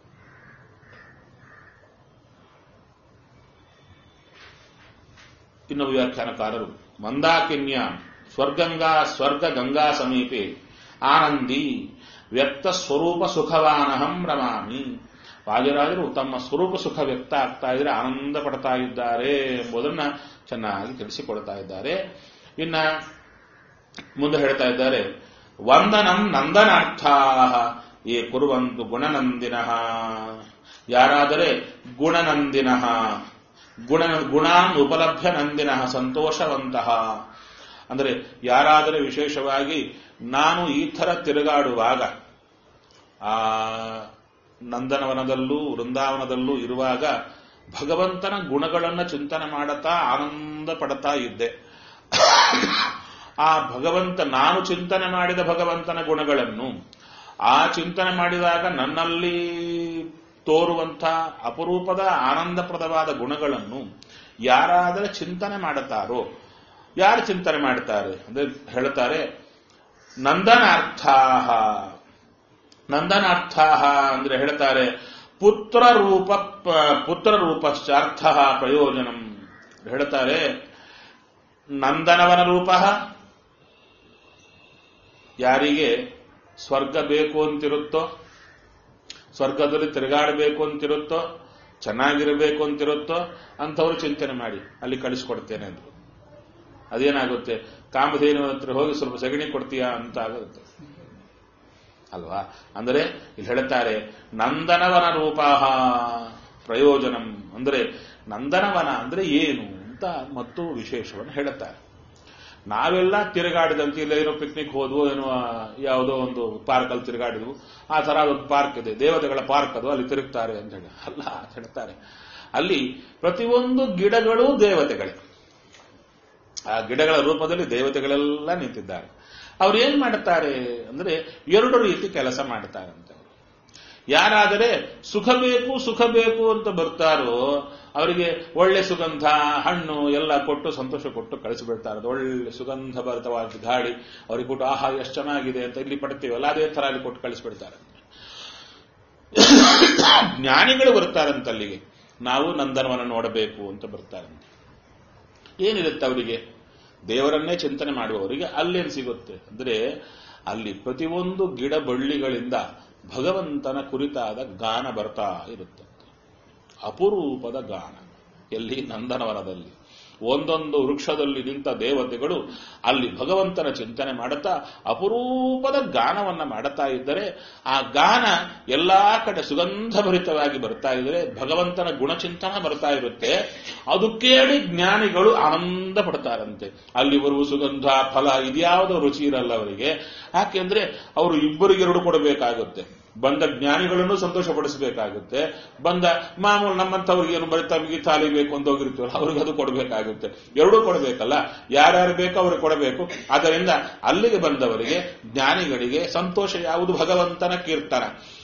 ಇನ್ನು ವ್ಯಾಖ್ಯಾನಕಾರರು ಮಂದಾಕಿನ್ಯ ಸ್ವರ್ಗಂಗಾ ಸ್ವರ್ಗ ಗಂಗಾ ಸಮೀಪೆ ಆನಂದಿ ವ್ಯಕ್ತ ಸ್ವರೂಪ ಸುಖವಾನಹಂ ರಮಾಮಿ ವಾಜರಾಜರು ತಮ್ಮ ಸ್ವರೂಪ ಸುಖ ವ್ಯಕ್ತ ಆಗ್ತಾ ಇದ್ರೆ ಆನಂದ ಪಡ್ತಾ ಇದ್ದಾರೆ ಎಂಬುದನ್ನ ಚೆನ್ನಾಗಿ ತಿಳಿಸಿಕೊಡ್ತಾ ಇದ್ದಾರೆ ಇನ್ನ ಮುಂದೆ ಹೇಳ್ತಾ ಇದ್ದಾರೆ ವಂದನಂ ನಂದನಾರ್ಥ ಏ ಕುರುವಂತು ಗುಣನಂದಿನ ಯಾರಾದರೆ ಗುಣನಂದಿನ ಗುಣ ಗುಣಾನ್ ಉಪಲಭ್ಯ ನಂದಿನ ಸಂತೋಷವಂತಹ ಅಂದರೆ ಯಾರಾದರೆ ವಿಶೇಷವಾಗಿ ನಾನು ಈ ಥರ ತಿರುಗಾಡುವಾಗ ಆ ನಂದನವನದಲ್ಲೂ ವೃಂದಾವನದಲ್ಲೂ ಇರುವಾಗ ಭಗವಂತನ ಗುಣಗಳನ್ನು ಚಿಂತನೆ ಮಾಡುತ್ತಾ ಆನಂದ ಪಡ್ತಾ ಇದ್ದೆ ಆ ಭಗವಂತ ನಾನು ಚಿಂತನೆ ಮಾಡಿದ ಭಗವಂತನ ಗುಣಗಳನ್ನು ಆ ಚಿಂತನೆ ಮಾಡಿದಾಗ ನನ್ನಲ್ಲಿ ತೋರುವಂಥ ಅಪರೂಪದ ಆನಂದಪ್ರದವಾದ ಗುಣಗಳನ್ನು ಯಾರಾದರೆ ಚಿಂತನೆ ಮಾಡುತ್ತಾರೋ ಯಾರು ಚಿಂತನೆ ಮಾಡ್ತಾರೆ ಅಂದ್ರೆ ಹೇಳ್ತಾರೆ ನಂದನಾರ್ಥಾಹ ನಂದನಾರ್ಥಾಹ ಅಂದ್ರೆ ಹೇಳ್ತಾರೆ ಪುತ್ರ ರೂಪ ಪುತ್ರ ರೂಪಶ್ಚಾರ್ಥ ಪ್ರಯೋಜನಂ ಹೇಳ್ತಾರೆ ನಂದನವನ ರೂಪ ಯಾರಿಗೆ ಸ್ವರ್ಗ ಬೇಕು ಅಂತಿರುತ್ತೋ ಸ್ವರ್ಗದಲ್ಲಿ ತಿರುಗಾಡಬೇಕು ಅಂತಿರುತ್ತೋ ಚೆನ್ನಾಗಿರಬೇಕು ಅಂತಿರುತ್ತೋ ಅಂಥವ್ರು ಚಿಂತನೆ ಮಾಡಿ ಅಲ್ಲಿ ಕಳಿಸ್ಕೊಡ್ತೇನೆ ಅಂದ್ರು ಅದೇನಾಗುತ್ತೆ ಕಾಮಧೇನುವನ ಹತ್ರ ಹೋಗಿ ಸ್ವಲ್ಪ ಸಗಣಿ ಕೊಡ್ತೀಯಾ ಅಂತ ಆಗುತ್ತೆ ಅಲ್ವಾ ಅಂದರೆ ಇಲ್ಲಿ ಹೇಳ್ತಾರೆ ನಂದನವನ ರೂಪಾಹ ಪ್ರಯೋಜನಂ ಅಂದರೆ ನಂದನವನ ಅಂದ್ರೆ ಏನು ಅಂತ ಮತ್ತು ವಿಶೇಷವನ್ನು ಹೇಳುತ್ತಾರೆ ನಾವೆಲ್ಲ ತಿರುಗಾಡಿದಂತೆ ಇಲ್ಲ ಏನೋ ಪಿಕ್ನಿಕ್ ಹೋದ್ವು ಏನೋ ಯಾವುದೋ ಒಂದು ಪಾರ್ಕ್ ಅಲ್ಲಿ ತಿರುಗಾಡಿದ್ವು ಆ ತರ ಒಂದು ಪಾರ್ಕ್ ಇದೆ ದೇವತೆಗಳ ಪಾರ್ಕ್ ಅದು ಅಲ್ಲಿ ತಿರುಗ್ತಾರೆ ಅಂತ ಹೇಳಿ ಅಲ್ಲ ಅಂತ ಹೇಳ್ತಾರೆ ಅಲ್ಲಿ ಪ್ರತಿಯೊಂದು ಗಿಡಗಳು ದೇವತೆಗಳೇ ಆ ಗಿಡಗಳ ರೂಪದಲ್ಲಿ ದೇವತೆಗಳೆಲ್ಲ ನಿಂತಿದ್ದಾರೆ ಅವ್ರು ಏನ್ ಮಾಡುತ್ತಾರೆ ಅಂದ್ರೆ ಎರಡು ರೀತಿ ಕೆಲಸ ಮಾಡ್ತಾರಂತೆ ಅವರು ಯಾರಾದರೆ ಸುಖ ಬೇಕು ಸುಖ ಬೇಕು ಅಂತ ಬರ್ತಾರೋ ಅವರಿಗೆ ಒಳ್ಳೆ ಸುಗಂಧ ಹಣ್ಣು ಎಲ್ಲ ಕೊಟ್ಟು ಸಂತೋಷ ಕೊಟ್ಟು ಕಳಿಸಿಬಿಡ್ತಾರೆ ಒಳ್ಳೆ ಸುಗಂಧ ಭರಿತವಾದ ಗಾಡಿ ಅವ್ರಿಗೆ ಕೊಟ್ಟು ಆಹಾ ಎಷ್ಟು ಚೆನ್ನಾಗಿದೆ ಅಂತ ಇಲ್ಲಿ ಪಡ್ತೀವಲ್ಲ ಅದೇ ತರ ಅಲ್ಲಿ ಕೊಟ್ಟು ಕಳಿಸ್ಬಿಡ್ತಾರೆ ಜ್ಞಾನಿಗಳು ಬರ್ತಾರಂತೆ ಅಲ್ಲಿಗೆ ನಾವು ನಂದನವನ ನೋಡಬೇಕು ಅಂತ ಬರ್ತಾರಂತೆ ಏನಿರುತ್ತೆ ಅವರಿಗೆ ದೇವರನ್ನೇ ಚಿಂತನೆ ಮಾಡುವವರಿಗೆ ಅಲ್ಲೇನು ಸಿಗುತ್ತೆ ಅಂದ್ರೆ ಅಲ್ಲಿ ಪ್ರತಿಯೊಂದು ಗಿಡ ಬಳ್ಳಿಗಳಿಂದ ಭಗವಂತನ ಕುರಿತಾದ ಗಾನ ಬರ್ತಾ ಇರುತ್ತೆ ಅಪರೂಪದ ಗಾನ ಎಲ್ಲಿ ನಂದನವನದಲ್ಲಿ ಒಂದೊಂದು ವೃಕ್ಷದಲ್ಲಿ ನಿಂತ ದೇವತೆಗಳು ಅಲ್ಲಿ ಭಗವಂತನ ಚಿಂತನೆ ಮಾಡುತ್ತಾ ಅಪರೂಪದ ಗಾನವನ್ನ ಮಾಡುತ್ತಾ ಇದ್ದರೆ ಆ ಗಾನ ಎಲ್ಲಾ ಕಡೆ ಸುಗಂಧಭರಿತವಾಗಿ ಬರ್ತಾ ಇದ್ದರೆ ಭಗವಂತನ ಗುಣಚಿಂತನ ಬರ್ತಾ ಇರುತ್ತೆ ಅದು ಕೇಳಿ ಜ್ಞಾನಿಗಳು ಆನಂದ ಪಡ್ತಾರಂತೆ ಅಲ್ಲಿ ಬರುವ ಸುಗಂಧ ಫಲ ಇದ್ಯಾವುದೋ ರುಚಿ ಇರಲ್ಲ ಅವರಿಗೆ ಯಾಕೆಂದ್ರೆ ಅವರು ಇಬ್ಬರಿಗೆರಡು ಕೊಡಬೇಕಾಗುತ್ತೆ ಬಂದ ಜ್ಞಾನಿಗಳನ್ನು ಸಂತೋಷಪಡಿಸಬೇಕಾಗುತ್ತೆ ಬಂದ ಮಾಮೂಲು ನಮ್ಮಂಥವ್ರಿಗೆ ಏನು ಬರೀ ತಮಗೆ ತಾಲಿ ಬೇಕು ಅಂತ ಹೋಗಿರ್ತೀವಲ್ಲ ಅವ್ರಿಗೆ ಅದು ಕೊಡಬೇಕಾಗುತ್ತೆ ಎರಡೂ ಕೊಡಬೇಕಲ್ಲ ಯಾರ್ಯಾರು ಬೇಕೋ ಅವ್ರಿಗೆ ಕೊಡಬೇಕು ಆದ್ದರಿಂದ ಅಲ್ಲಿಗೆ ಬಂದವರಿಗೆ ಜ್ಞಾನಿಗಳಿಗೆ ಸಂತೋಷ ಯಾವುದು ಭಗವಂತನ ಕೀರ್ತನ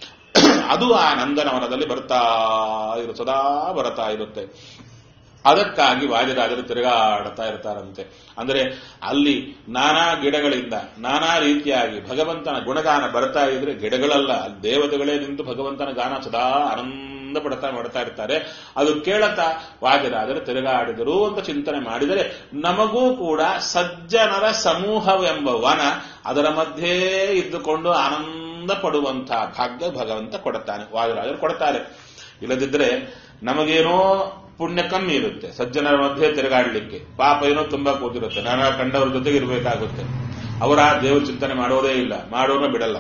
ಅದು ಆ ನಂದನವನದಲ್ಲಿ ಬರ್ತಾ ಇರು ಸದಾ ಬರ್ತಾ ಇರುತ್ತೆ ಅದಕ್ಕಾಗಿ ವಾದಿರಾಜರು ತಿರುಗಾಡ್ತಾ ಇರ್ತಾರಂತೆ ಅಂದ್ರೆ ಅಲ್ಲಿ ನಾನಾ ಗಿಡಗಳಿಂದ ನಾನಾ ರೀತಿಯಾಗಿ ಭಗವಂತನ ಗುಣಗಾನ ಬರ್ತಾ ಇದ್ರೆ ಗಿಡಗಳಲ್ಲ ಅಲ್ಲಿ ದೇವತೆಗಳೇ ನಿಂತು ಭಗವಂತನ ಗಾನ ಸದಾ ಆನಂದ ಪಡ್ತಾ ಮಾಡ್ತಾ ಇರ್ತಾರೆ ಅದು ಕೇಳತಾ ವಾದಿರಾಜರು ತಿರುಗಾಡಿದರು ಅಂತ ಚಿಂತನೆ ಮಾಡಿದರೆ ನಮಗೂ ಕೂಡ ಸಜ್ಜನರ ಸಮೂಹವೆಂಬ ವನ ಅದರ ಮಧ್ಯೆ ಇದ್ದುಕೊಂಡು ಆನಂದ ಪಡುವಂತಹ ಭಾಗ್ಯ ಭಗವಂತ ಕೊಡುತ್ತಾನೆ ವಾದಿರಾಜರು ಕೊಡ್ತಾರೆ ಇಲ್ಲದಿದ್ರೆ ನಮಗೇನೋ ಪುಣ್ಯ ಕಮ್ಮಿ ಇರುತ್ತೆ ಸಜ್ಜನರ ಮಧ್ಯೆ ತಿರುಗಾಡಲಿಕ್ಕೆ ಪಾಪ ಏನೋ ತುಂಬಾ ಕೂತಿರುತ್ತೆ ನಾನು ಕಂಡವ್ರ ಜೊತೆಗೆ ಇರಬೇಕಾಗುತ್ತೆ ಅವರ ದೇವ್ರ ಚಿಂತನೆ ಮಾಡೋದೇ ಇಲ್ಲ ಮಾಡೋನು ಬಿಡಲ್ಲ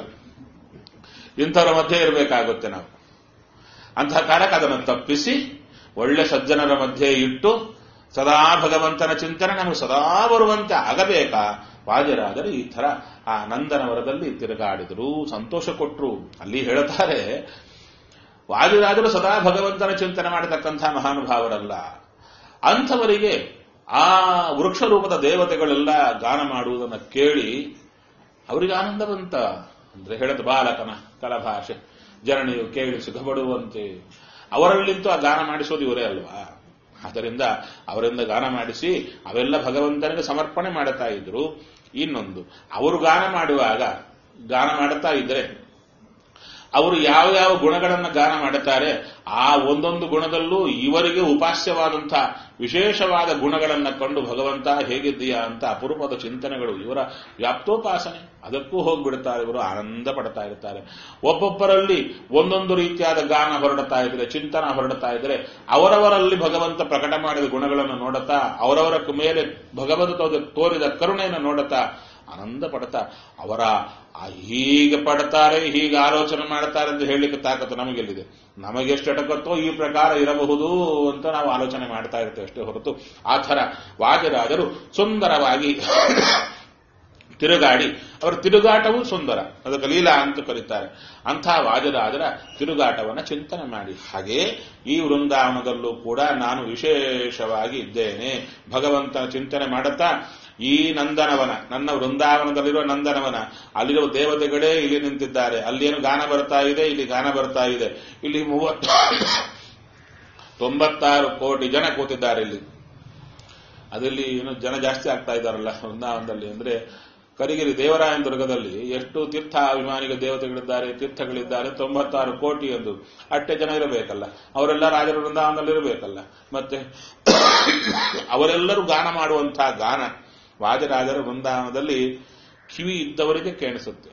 ಇಂಥವ್ರ ಮಧ್ಯೆ ಇರಬೇಕಾಗುತ್ತೆ ನಾವು ಅಂತಹ ಕಾಲಕ್ಕೆ ಅದನ್ನು ತಪ್ಪಿಸಿ ಒಳ್ಳೆ ಸಜ್ಜನರ ಮಧ್ಯೆ ಇಟ್ಟು ಸದಾ ಭಗವಂತನ ಚಿಂತನೆ ನಮಗೆ ಸದಾ ಬರುವಂತೆ ಆಗಬೇಕಾ ವಾಜರಾದರೆ ಈ ತರ ಆ ನಂದನವರದಲ್ಲಿ ತಿರುಗಾಡಿದರು ಸಂತೋಷ ಕೊಟ್ಟರು ಅಲ್ಲಿ ಹೇಳ್ತಾರೆ ವಾದಿರಾದರೂ ಸದಾ ಭಗವಂತನ ಚಿಂತನೆ ಮಾಡತಕ್ಕಂಥ ಮಹಾನುಭಾವರಲ್ಲ ಅಂಥವರಿಗೆ ಆ ವೃಕ್ಷ ರೂಪದ ದೇವತೆಗಳೆಲ್ಲ ಗಾನ ಮಾಡುವುದನ್ನು ಕೇಳಿ ಅವರಿಗೆ ಆನಂದ ಬಂತ ಅಂದ್ರೆ ಹೇಳದ ಬಾಲಕನ ಕಲಭಾಷೆ ಜನನಿಯು ಕೇಳಿ ಸುಖಪಡುವಂತೆ ಅವರಲ್ಲಿಂತೂ ಆ ಗಾನ ಮಾಡಿಸೋದು ಇವರೇ ಅಲ್ವಾ ಆದ್ದರಿಂದ ಅವರಿಂದ ಗಾನ ಮಾಡಿಸಿ ಅವೆಲ್ಲ ಭಗವಂತನಿಗೆ ಸಮರ್ಪಣೆ ಮಾಡುತ್ತಾ ಇದ್ರು ಇನ್ನೊಂದು ಅವರು ಗಾನ ಮಾಡುವಾಗ ಗಾನ ಮಾಡುತ್ತಾ ಇದ್ರೆ ಅವರು ಯಾವ ಯಾವ ಗುಣಗಳನ್ನು ಗಾನ ಮಾಡುತ್ತಾರೆ ಆ ಒಂದೊಂದು ಗುಣದಲ್ಲೂ ಇವರಿಗೆ ಉಪಾಸ್ಯವಾದಂತಹ ವಿಶೇಷವಾದ ಗುಣಗಳನ್ನು ಕಂಡು ಭಗವಂತ ಹೇಗಿದ್ದೀಯಾ ಅಂತ ಅಪರೂಪದ ಚಿಂತನೆಗಳು ಇವರ ವ್ಯಾಪ್ತೋಪಾಸನೆ ಅದಕ್ಕೂ ಹೋಗ್ಬಿಡ್ತಾರೆ ಇವರು ಆನಂದ ಪಡ್ತಾ ಇರ್ತಾರೆ ಒಬ್ಬೊಬ್ಬರಲ್ಲಿ ಒಂದೊಂದು ರೀತಿಯಾದ ಗಾನ ಹೊರಡ್ತಾ ಇದ್ರೆ ಚಿಂತನ ಹೊರಡ್ತಾ ಇದ್ರೆ ಅವರವರಲ್ಲಿ ಭಗವಂತ ಪ್ರಕಟ ಮಾಡಿದ ಗುಣಗಳನ್ನು ನೋಡುತ್ತಾ ಅವರವರ ಮೇಲೆ ಭಗವಂತ ತೋರಿದ ಕರುಣೆಯನ್ನು ನೋಡುತ್ತಾ ಆನಂದ ಪಡ್ತಾ ಅವರ ಹೀಗೆ ಪಡ್ತಾರೆ ಹೀಗೆ ಆಲೋಚನೆ ಮಾಡ್ತಾರೆ ಅಂತ ಹೇಳಲಿಕ್ಕೆ ತಾಕತ್ತು ನಮಗೆಲ್ಲಿದೆ ನಮಗೆಷ್ಟು ಎಟಕತ್ತೋ ಈ ಪ್ರಕಾರ ಇರಬಹುದು ಅಂತ ನಾವು ಆಲೋಚನೆ ಮಾಡ್ತಾ ಇರ್ತೇವೆ ಅಷ್ಟೇ ಹೊರತು ಆ ಥರ ವಾಜರಾಜರು ಸುಂದರವಾಗಿ ತಿರುಗಾಡಿ ಅವರ ತಿರುಗಾಟವೂ ಸುಂದರ ಅದಕ್ಕೆ ಲೀಲಾ ಅಂತ ಕರೀತಾರೆ ಅಂಥ ವಾಜರಾಜರ ತಿರುಗಾಟವನ್ನು ಚಿಂತನೆ ಮಾಡಿ ಹಾಗೆ ಈ ವೃಂದಾವನದಲ್ಲೂ ಕೂಡ ನಾನು ವಿಶೇಷವಾಗಿ ಇದ್ದೇನೆ ಭಗವಂತನ ಚಿಂತನೆ ಮಾಡುತ್ತಾ ಈ ನಂದನವನ ನನ್ನ ವೃಂದಾವನದಲ್ಲಿರುವ ನಂದನವನ ಅಲ್ಲಿರುವ ದೇವತೆಗಳೇ ಇಲ್ಲಿ ನಿಂತಿದ್ದಾರೆ ಅಲ್ಲೇನು ಗಾನ ಬರ್ತಾ ಇದೆ ಇಲ್ಲಿ ಗಾನ ಬರ್ತಾ ಇದೆ ಇಲ್ಲಿ ಮೂವತ್ತು ತೊಂಬತ್ತಾರು ಕೋಟಿ ಜನ ಕೂತಿದ್ದಾರೆ ಇಲ್ಲಿ ಅದಲ್ಲಿ ಏನು ಜನ ಜಾಸ್ತಿ ಆಗ್ತಾ ಇದ್ದಾರಲ್ಲ ವೃಂದಾವನದಲ್ಲಿ ಅಂದ್ರೆ ಕರಿಗಿರಿ ದೇವರಾಯನ ದುರ್ಗದಲ್ಲಿ ಎಷ್ಟು ತೀರ್ಥ ಅಭಿಮಾನಿಗ ದೇವತೆಗಳಿದ್ದಾರೆ ತೀರ್ಥಗಳಿದ್ದಾರೆ ತೊಂಬತ್ತಾರು ಕೋಟಿ ಎಂದು ಅಟ್ಟೆ ಜನ ಇರಬೇಕಲ್ಲ ಅವರೆಲ್ಲ ರಾಜರ ವೃಂದಾವನದಲ್ಲಿ ಇರಬೇಕಲ್ಲ ಮತ್ತೆ ಅವರೆಲ್ಲರೂ ಗಾನ ಮಾಡುವಂತಹ ಗಾನ ವಾಜರಾಜರ ವೃಂದಾವನದಲ್ಲಿ ಕಿವಿ ಇದ್ದವರಿಗೆ ಕೇಳಿಸುತ್ತೆ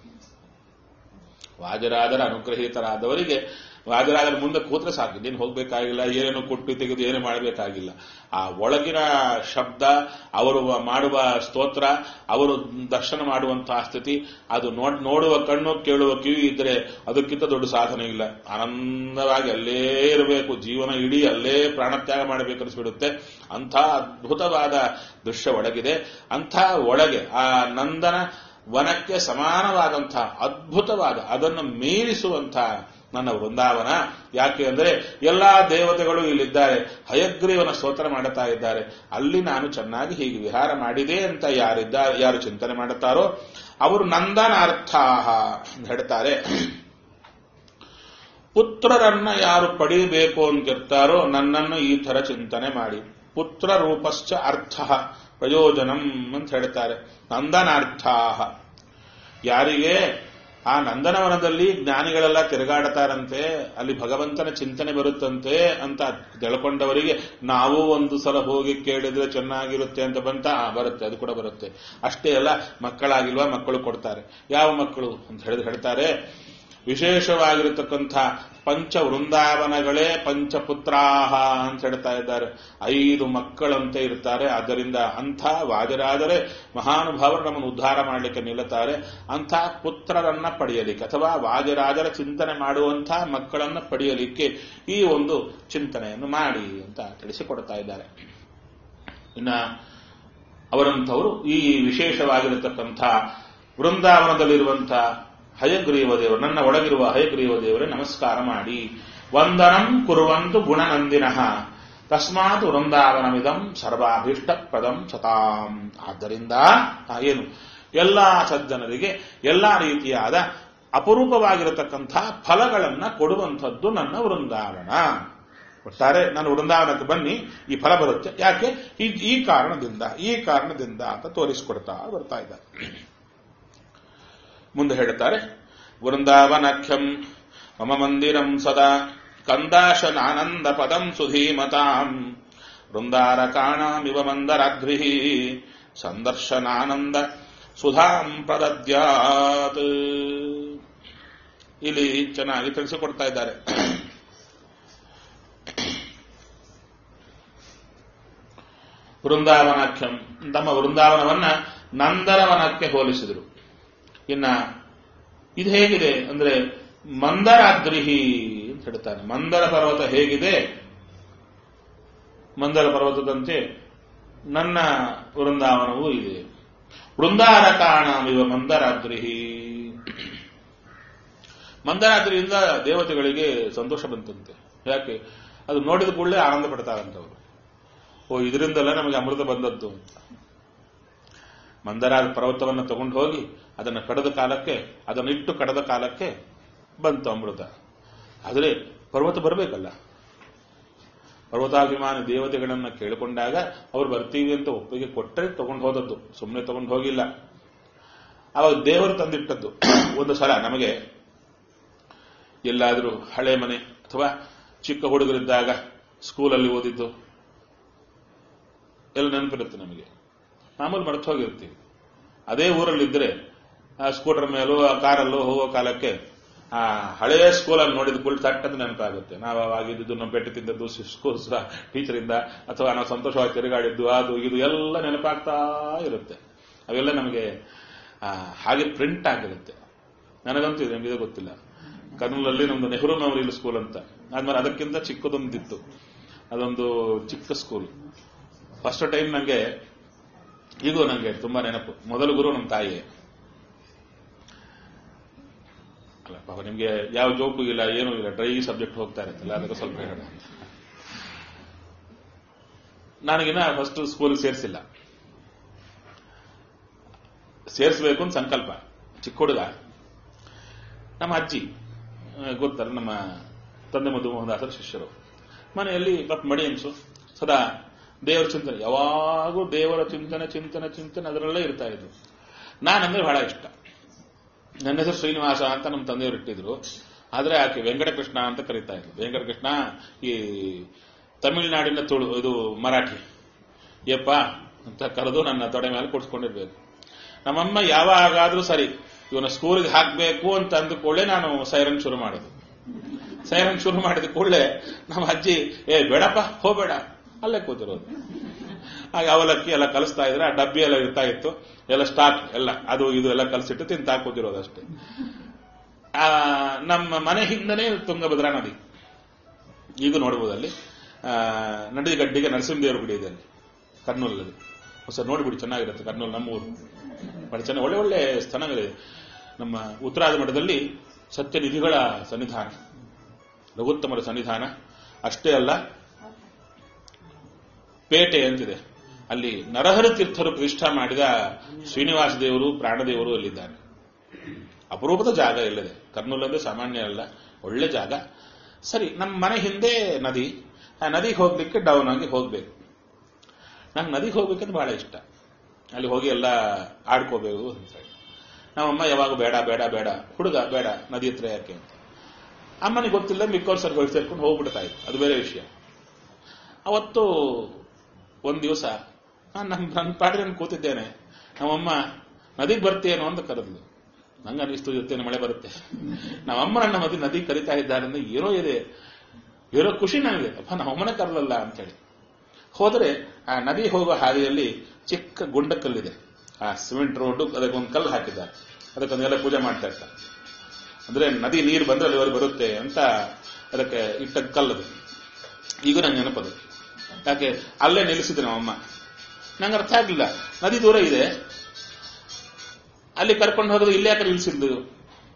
ವಾಜರಾಜರ ಅನುಗ್ರಹೀತರಾದವರಿಗೆ ವಾಜರಾಜರ ಮುಂದೆ ಕೂತ್ರೆ ಸಾಕು ನೀನು ಹೋಗ್ಬೇಕಾಗಿಲ್ಲ ಏನು ಕೊಟ್ಟು ತೆಗೆದು ಏನು ಮಾಡಬೇಕಾಗಿಲ್ಲ ಆ ಒಳಗಿನ ಶಬ್ದ ಅವರು ಮಾಡುವ ಸ್ತೋತ್ರ ಅವರು ದರ್ಶನ ಮಾಡುವಂತಹ ಸ್ಥಿತಿ ಅದು ನೋಡ್ ನೋಡುವ ಕಣ್ಣು ಕೇಳುವ ಕಿವಿ ಇದ್ರೆ ಅದಕ್ಕಿಂತ ದೊಡ್ಡ ಸಾಧನೆ ಇಲ್ಲ ಆನಂದವಾಗಿ ಅಲ್ಲೇ ಇರಬೇಕು ಜೀವನ ಇಡೀ ಅಲ್ಲೇ ಪ್ರಾಣತ್ಯಾಗ ಮಾಡಬೇಕನ್ನಿಸ್ಬಿಡುತ್ತೆ ಅಂಥ ಅದ್ಭುತವಾದ ದೃಶ್ಯ ಒಳಗಿದೆ ಅಂಥ ಒಳಗೆ ಆ ನಂದನ ವನಕ್ಕೆ ಸಮಾನವಾದಂತಹ ಅದ್ಭುತವಾದ ಅದನ್ನು ಮೀರಿಸುವಂತಹ ನನ್ನ ವೃಂದಾವನ ಯಾಕೆ ಅಂದರೆ ಎಲ್ಲಾ ದೇವತೆಗಳು ಇಲ್ಲಿದ್ದಾರೆ ಹಯಗ್ರೀವನ ಸ್ತೋತ್ರ ಮಾಡುತ್ತಾ ಇದ್ದಾರೆ ಅಲ್ಲಿ ನಾನು ಚೆನ್ನಾಗಿ ಹೀಗೆ ವಿಹಾರ ಮಾಡಿದೆ ಅಂತ ಯಾರಿದ್ದಾರೆ ಯಾರು ಚಿಂತನೆ ಮಾಡುತ್ತಾರೋ ಅವರು ನಂದನಾರ್ಥಾಹ ಅಂತ ಹೇಳ್ತಾರೆ ಪುತ್ರರನ್ನ ಯಾರು ಪಡೆಯಬೇಕು ಅಂತಿರ್ತಾರೋ ನನ್ನನ್ನು ಈ ತರ ಚಿಂತನೆ ಮಾಡಿ ಪುತ್ರ ರೂಪಶ್ಚ ಅರ್ಥ ಪ್ರಯೋಜನಂ ಅಂತ ಹೇಳ್ತಾರೆ ನಂದನಾರ್ಥಾಹ ಯಾರಿಗೆ ಆ ನಂದನವನದಲ್ಲಿ ಜ್ಞಾನಿಗಳೆಲ್ಲ ತಿರುಗಾಡ್ತಾರಂತೆ ಅಲ್ಲಿ ಭಗವಂತನ ಚಿಂತನೆ ಬರುತ್ತಂತೆ ಅಂತ ತಿಳ್ಕೊಂಡವರಿಗೆ ನಾವು ಒಂದು ಸಲ ಹೋಗಿ ಕೇಳಿದ್ರೆ ಚೆನ್ನಾಗಿರುತ್ತೆ ಅಂತ ಬಂತ ಆ ಬರುತ್ತೆ ಅದು ಕೂಡ ಬರುತ್ತೆ ಅಷ್ಟೇ ಅಲ್ಲ ಮಕ್ಕಳಾಗಿಲ್ವಾ ಮಕ್ಕಳು ಕೊಡ್ತಾರೆ ಯಾವ ಮಕ್ಕಳು ಅಂತ ಹೇಳಿದ್ರೆ ಹೇಳ್ತಾರೆ ವಿಶೇಷವಾಗಿರತಕ್ಕಂಥ ಪಂಚ ವೃಂದಾವನಗಳೇ ಪಂಚಪುತ್ರಾಹ ಅಂತ ಹೇಳ್ತಾ ಇದ್ದಾರೆ ಐದು ಮಕ್ಕಳಂತೆ ಇರ್ತಾರೆ ಆದ್ದರಿಂದ ಅಂಥ ವಾಜರಾದರೆ ಮಹಾನುಭಾವರು ನಮ್ಮನ್ನು ಉದ್ಧಾರ ಮಾಡಲಿಕ್ಕೆ ನಿಲ್ಲುತ್ತಾರೆ ಅಂಥ ಪುತ್ರರನ್ನ ಪಡೆಯಲಿಕ್ಕೆ ಅಥವಾ ವಾಜರಾಜರ ಚಿಂತನೆ ಮಾಡುವಂಥ ಮಕ್ಕಳನ್ನ ಪಡೆಯಲಿಕ್ಕೆ ಈ ಒಂದು ಚಿಂತನೆಯನ್ನು ಮಾಡಿ ಅಂತ ತಿಳಿಸಿಕೊಡ್ತಾ ಇದ್ದಾರೆ ಇನ್ನ ಅವರಂಥವರು ಈ ವಿಶೇಷವಾಗಿರತಕ್ಕಂಥ ವೃಂದಾವನದಲ್ಲಿರುವಂಥ ಹಯಗ್ರೀವ ದೇವರು ನನ್ನ ಒಳಗಿರುವ ಹಯಗ್ರೀವ ದೇವರೇ ನಮಸ್ಕಾರ ಮಾಡಿ ವಂದನಂ ಕುರುವಂತು ಗುಣನಂದಿನಃ ತಸ್ಮಾತ್ ವೃಂದಾವನಮಿದಂ ಸರ್ವಾಭೀಷ್ಟಪ್ರದಂ ಸತಾಂ ಆದ್ದರಿಂದ ಆ, ಏನು ಎಲ್ಲಾ ಸಜ್ಜನರಿಗೆ ಎಲ್ಲಾ ರೀತಿಯಾದ ಅಪರೂಪವಾಗಿರತಕ್ಕಂಥ ಫಲಗಳನ್ನ ಕೊಡುವಂಥದ್ದು ನನ್ನ ವೃಂದಾವನ ಒಟ್ಟಾರೆ ನಾನು ವೃಂದಾವನಕ್ಕೆ ಬನ್ನಿ ಈ ಫಲ ಬರುತ್ತೆ ಯಾಕೆ ಈ ಈ ಕಾರಣದಿಂದ ಈ ಕಾರಣದಿಂದ ಅಂತ ತೋರಿಸಿಕೊಡ್ತಾ ಬರ್ತಾ ಇದ್ದಾರೆ ಮುಂದೆ ಹೇಳುತ್ತಾರೆ ವೃಂದಾವನಖ್ಯಂ ಮಮ ಮಂದಿರಂ ಸದಾ ಕಂದಾಶನಾನಂದ ಪದಂ ಸುಧೀಮತಾಂ ವೃಂದಾರಕಾಣಾಮಿವ ಮಂದರಾಗ್ರಿ ಸಂದರ್ಶನಾನಂದ ಸುಧಾಂ ಪ್ರದದ್ಯಾತ್ ಇಲ್ಲಿ ಚೆನ್ನಾಗಿ ತಿಳಿಸಿಕೊಡ್ತಾ ಇದ್ದಾರೆ ವೃಂದಾವನಾಖ್ಯಂ ತಮ್ಮ ವೃಂದಾವನವನ್ನ ನಂದನವನಕ್ಕೆ ಹೋಲಿಸಿದರು ಇನ್ನ ಇದು ಹೇಗಿದೆ ಅಂದ್ರೆ ಮಂದರಾಗ್ರಿಹಿ ಅಂತ ಹೇಳ್ತಾನೆ ಮಂದರ ಪರ್ವತ ಹೇಗಿದೆ ಮಂದರ ಪರ್ವತದಂತೆ ನನ್ನ ವೃಂದಾವನವೂ ಇದೆ ವೃಂದಾರಕಾಣ ಇವ ಮಂದರಾದ್ರಿಹಿ ಮಂದರಾದ್ರಿಯಿಂದ ದೇವತೆಗಳಿಗೆ ಸಂತೋಷ ಬಂತಂತೆ ಯಾಕೆ ಅದು ನೋಡಿದ ಕೂಡಲೇ ಆನಂದ ಪಡ್ತಾರಂತವರು ಓ ಇದರಿಂದಲ್ಲ ನಮಗೆ ಅಮೃತ ಬಂದದ್ದು ಅಂತ ಮಂದರಾದ ಪರ್ವತವನ್ನು ತಗೊಂಡು ಹೋಗಿ ಅದನ್ನು ಕಡದ ಕಾಲಕ್ಕೆ ಅದನ್ನು ಇಟ್ಟು ಕಡದ ಕಾಲಕ್ಕೆ ಬಂತು ಅಮೃತ ಆದರೆ ಪರ್ವತ ಬರಬೇಕಲ್ಲ ಪರ್ವತಾಭಿಮಾನಿ ದೇವತೆಗಳನ್ನ ಕೇಳಿಕೊಂಡಾಗ ಅವ್ರು ಬರ್ತೀವಿ ಅಂತ ಒಪ್ಪಿಗೆ ಕೊಟ್ಟರೆ ತಗೊಂಡು ಹೋದದ್ದು ಸುಮ್ಮನೆ ತಗೊಂಡು ಹೋಗಿಲ್ಲ ಅವಾಗ ದೇವರು ತಂದಿಟ್ಟದ್ದು ಒಂದು ಸಲ ನಮಗೆ ಎಲ್ಲಾದರೂ ಹಳೆ ಮನೆ ಅಥವಾ ಚಿಕ್ಕ ಹುಡುಗರಿದ್ದಾಗ ಸ್ಕೂಲಲ್ಲಿ ಓದಿದ್ದು ಎಲ್ಲ ನೆನಪಿರುತ್ತೆ ನಮಗೆ ಮಾಮೂಲು ಮರೆತು ಹೋಗಿರ್ತೀವಿ ಅದೇ ಊರಲ್ಲಿದ್ದರೆ ಆ ಸ್ಕೂಟರ್ ಮೇಲೂ ಆ ಕಾರಲ್ಲೂ ಹೋಗೋ ಕಾಲಕ್ಕೆ ಆ ಹಳೆಯ ಸ್ಕೂಲಲ್ಲಿ ನೋಡಿದ ಕೂಡಲೇ ತಟ್ಟದ ನೆನಪಾಗುತ್ತೆ ನಾವು ಅವಾಗಿದ್ದು ನಮ್ಮ ಪೆಟ್ಟು ತಿಂದದ್ದು ಸ್ಕೂಲ್ ಟೀಚರಿಂದ ಅಥವಾ ನಾವು ಸಂತೋಷವಾಗಿ ತಿರುಗಾಡಿದ್ದು ಅದು ಇದು ಎಲ್ಲ ನೆನಪಾಗ್ತಾ ಇರುತ್ತೆ ಅವೆಲ್ಲ ನಮಗೆ ಆ, ಹಾಗೆ ಪ್ರಿಂಟ್ ಆಗಿರುತ್ತೆ ನನಗಂತೂ ಇದು ನಮಗೆ ಗೊತ್ತಿಲ್ಲ ಕರ್ನೂಲಲ್ಲಿ ನಮ್ದು ನೆಹರು ಮೆಮೋರಿಯಲ್ ಸ್ಕೂಲ್ ಅಂತ ಆದ್ಮೇಲೆ ಅದಕ್ಕಿಂತ ಚಿಕ್ಕದೊಂದಿತ್ತು ಅದೊಂದು ಚಿಕ್ಕ ಸ್ಕೂಲ್ ಫಸ್ಟ್ ಟೈಮ್ ನನಗೆ ಈಗೂ ನನಗೆ ತುಂಬಾ ನೆನಪು ಮೊದಲು ಗುರು ನಮ್ಮ ತಾಯಿಯೇ ಅಲ್ಲ ಪಾಪ ನಿಮ್ಗೆ ಯಾವ ಜೋಕು ಇಲ್ಲ ಏನೂ ಇಲ್ಲ ಡ್ರೈ ಸಬ್ಜೆಕ್ಟ್ ಹೋಗ್ತಾ ಇರುತ್ತಲ್ಲ ಅದಕ್ಕೆ ಸ್ವಲ್ಪ ಹೇಳೋಣ ನನಗಿನ್ನ ಫಸ್ಟ್ ಸ್ಕೂಲ್ ಸೇರಿಸಿಲ್ಲ ಸೇರಿಸಬೇಕು ಅಂತ ಸಂಕಲ್ಪ ಚಿಕ್ಕ ಹುಡುಗ ನಮ್ಮ ಅಜ್ಜಿ ಆ, ಗೊತ್ತಲ್ಲ ನಮ್ಮ ತಂದೆ ಮಧು ಮೋಹನದಾಸರ ಶಿಷ್ಯರು ಮನೆಯಲ್ಲಿ ಪಾಪ ಮಡಿ ಅನ್ಸು ಸದಾ ದೇವರ ಚಿಂತನೆ ಯಾವಾಗೂ ದೇವರ ಚಿಂತನೆ ಚಿಂತನೆ ಚಿಂತನೆ ಅದರಲ್ಲೇ ಇರ್ತಾ ಇದ್ರು ನಾನಂದ್ರೆ ಬಹಳ ಇಷ್ಟ ನನ್ನ ಹೆಸರು ಶ್ರೀನಿವಾಸ ಅಂತ ನಮ್ಮ ತಂದೆಯವರು ಇಟ್ಟಿದ್ರು ಆದ್ರೆ ಆಕೆ ವೆಂಕಟಕೃಷ್ಣ ಅಂತ ಕರೀತಾ ಇದ್ರು ವೆಂಕಟಕೃಷ್ಣ ಈ ತಮಿಳುನಾಡಿನ ತುಳು ಇದು ಮರಾಠಿ ಯಪ್ಪ ಅಂತ ಕರೆದು ನನ್ನ ತೊಡೆ ಮೇಲೆ ಕೊಡ್ಸ್ಕೊಂಡಿರ್ಬೇಕು ನಮ್ಮಮ್ಮ ಯಾವಾಗಾದ್ರೂ ಸರಿ ಇವನ ಸ್ಕೂಲ್ಗೆ ಹಾಕ್ಬೇಕು ಅಂತ ಅಂದುಕೊಳ್ಳೆ ನಾನು ಸೈರನ್ ಶುರು ಮಾಡೋದು ಸೈರನ್ ಶುರು ಮಾಡಿದ ಕೂಡಲೇ ನಮ್ಮ ಅಜ್ಜಿ ಏ ಬೇಡಪ್ಪ ಹೋಗ್ಬೇಡ ಅಲ್ಲೇ ಕೂತಿರೋದು ಆಗ ಅವಲಕ್ಕಿ ಎಲ್ಲ ಕಲಿಸ್ತಾ ಇದ್ರೆ ಆ ಡಬ್ಬಿ ಎಲ್ಲ ಇರ್ತಾ ಇತ್ತು ಎಲ್ಲ ಸ್ಟಾಕ್ ಎಲ್ಲ ಅದು ಇದು ಎಲ್ಲ ಕಲಿಸಿಟ್ಟು ತಿಂತಾ ಕೂತಿರೋದು ಅಷ್ಟೇ ಆ, ನಮ್ಮ ಮನೆ ಹಿಂದನೇ ತುಂಗಭದ್ರಾ ನದಿ ಈಗ ನೋಡಬಹುದಲ್ಲಿ ನದಿ ಗಡ್ಡಿಗೆ ನರಸಿಂಹದೇವರ ಗುಡಿ ಇದೆ ಅಲ್ಲಿ ಕರ್ನೂಲಲ್ಲಿ ಹೊಸ ನೋಡಿಬಿಡಿ ಚೆನ್ನಾಗಿರುತ್ತೆ ಕರ್ನೂಲ್ ನಮ್ಮೂರು ಬಹಳ ಚೆನ್ನಾಗಿ ಒಳ್ಳೆ ಒಳ್ಳೆ ಸ್ಥಳಗಳಿದೆ ನಮ್ಮ ಉತ್ತರಾದ ಮಠದಲ್ಲಿ ಸತ್ಯನಿಧಿಗಳ ಸನ್ನಿಧಾನ ಲಘುತ್ತಮರ ಸನ್ನಿಧಾನ ಅಷ್ಟೇ ಅಲ್ಲ ಪೇಟೆ ಅಂತಿದೆ ಅಲ್ಲಿ ನರಹರ ತೀರ್ಥರು ಪ್ರತಿಷ್ಠಾ ಮಾಡಿದ ಶ್ರೀನಿವಾಸ ದೇವರು ಪ್ರಾಣದೇವರು ಅಲ್ಲಿದ್ದಾರೆ ಅಪರೂಪದ ಜಾಗ ಇಲ್ಲದೆ ಕರ್ನೂಲ್ ಅಂದ್ರೆ ಸಾಮಾನ್ಯ ಅಲ್ಲ ಒಳ್ಳೆ ಜಾಗ ಸರಿ ನಮ್ಮ ಮನೆ ಹಿಂದೆ ನದಿ ಆ ನದಿಗೆ ಹೋಗ್ಲಿಕ್ಕೆ ಡೌನ್ ಆಗಿ ಹೋಗ್ಬೇಕು ನಂಗೆ ನದಿಗೆ ಹೋಗ್ಬೇಕಂತ ಬಹಳ ಇಷ್ಟ ಅಲ್ಲಿ ಹೋಗಿ ಎಲ್ಲ ಆಡ್ಕೋಬೇಕು ಅಂತ ಹೇಳಿ ನಮ್ಮಮ್ಮ ಯಾವಾಗ ಬೇಡ ಬೇಡ ಬೇಡ ಹುಡುಗ ಬೇಡ ನದಿ ಹತ್ರ ಯಾಕೆ ಅಂತ ಅಮ್ಮನಿಗೆ ಗೊತ್ತಿಲ್ಲ ಮಿಕ್ಕವ್ರು ಸರ್ ಹೋಗಿ ಸೇರ್ಕೊಂಡು ಹೋಗ್ಬಿಡ್ತಾ ಇತ್ತು ಅದು ಬೇರೆ ವಿಷಯ ಅವತ್ತು ಒಂದ್ ದಿವಸ ನಾನು ನಮ್ಮ ನನ್ನ ಪಾಡಿ ನಾನು ಕೂತಿದ್ದೇನೆ ನಮ್ಮಮ್ಮ ನದಿಗೆ ಬರ್ತೀಯೇನೋ ಅಂತ ಕರೆದ್ಲು ನಂಗೆ ಅನಿಸ್ತು ಜೊತೆ ಮಳೆ ಬರುತ್ತೆ ನಮ್ಮಮ್ಮ ನನ್ನ ಮದಿ ನದಿ ಕರಿತಾ ಇದ್ದಾರೆ ಅಂದ್ರೆ ಏನೋ ಇದೆ ಏನೋ ಖುಷಿ ನನಗೆ ಅಪ್ಪ ನಮ್ಮಮ್ಮನೇ ಕರಲಲ್ಲ ಅಂತೇಳಿ ಹೋದರೆ ಆ ನದಿ ಹೋಗುವ ಹಾದಿಯಲ್ಲಿ ಚಿಕ್ಕ ಗುಂಡಕಲ್ಲಿದೆ ಆ ಸಿಮೆಂಟ್ ರೋಡ್ ಅದಕ್ಕೆ ಒಂದು ಕಲ್ಲು ಹಾಕಿದ್ದಾರೆ ಅದಕ್ಕೊಂದೆಲ್ಲ ಪೂಜೆ ಮಾಡ್ತಾ ಇರ್ತಾರೆ ಅಂದ್ರೆ ನದಿ ನೀರು ಬಂದ್ರೆ ಅಲ್ಲಿವರೆಗೆ ಬರುತ್ತೆ ಅಂತ ಅದಕ್ಕೆ ಇಟ್ಟ ಕಲ್ಲದು ಈಗ ನಂಗೆ ನೆನಪದು ಯಾಕೆ ಅಲ್ಲೇ ನಿಲ್ಲಿಸಿದ್ರು ನಮ್ಮಮ್ಮ ನಂಗೆ ಅರ್ಥ ಆಗ್ಲಿಲ್ಲ ನದಿ ದೂರ ಇದೆ ಅಲ್ಲಿ ಕರ್ಕೊಂಡು ಹೋಗೋದು ಇಲ್ಲೇ ಯಾಕೆ ನಿಲ್ಸಿದ್ದು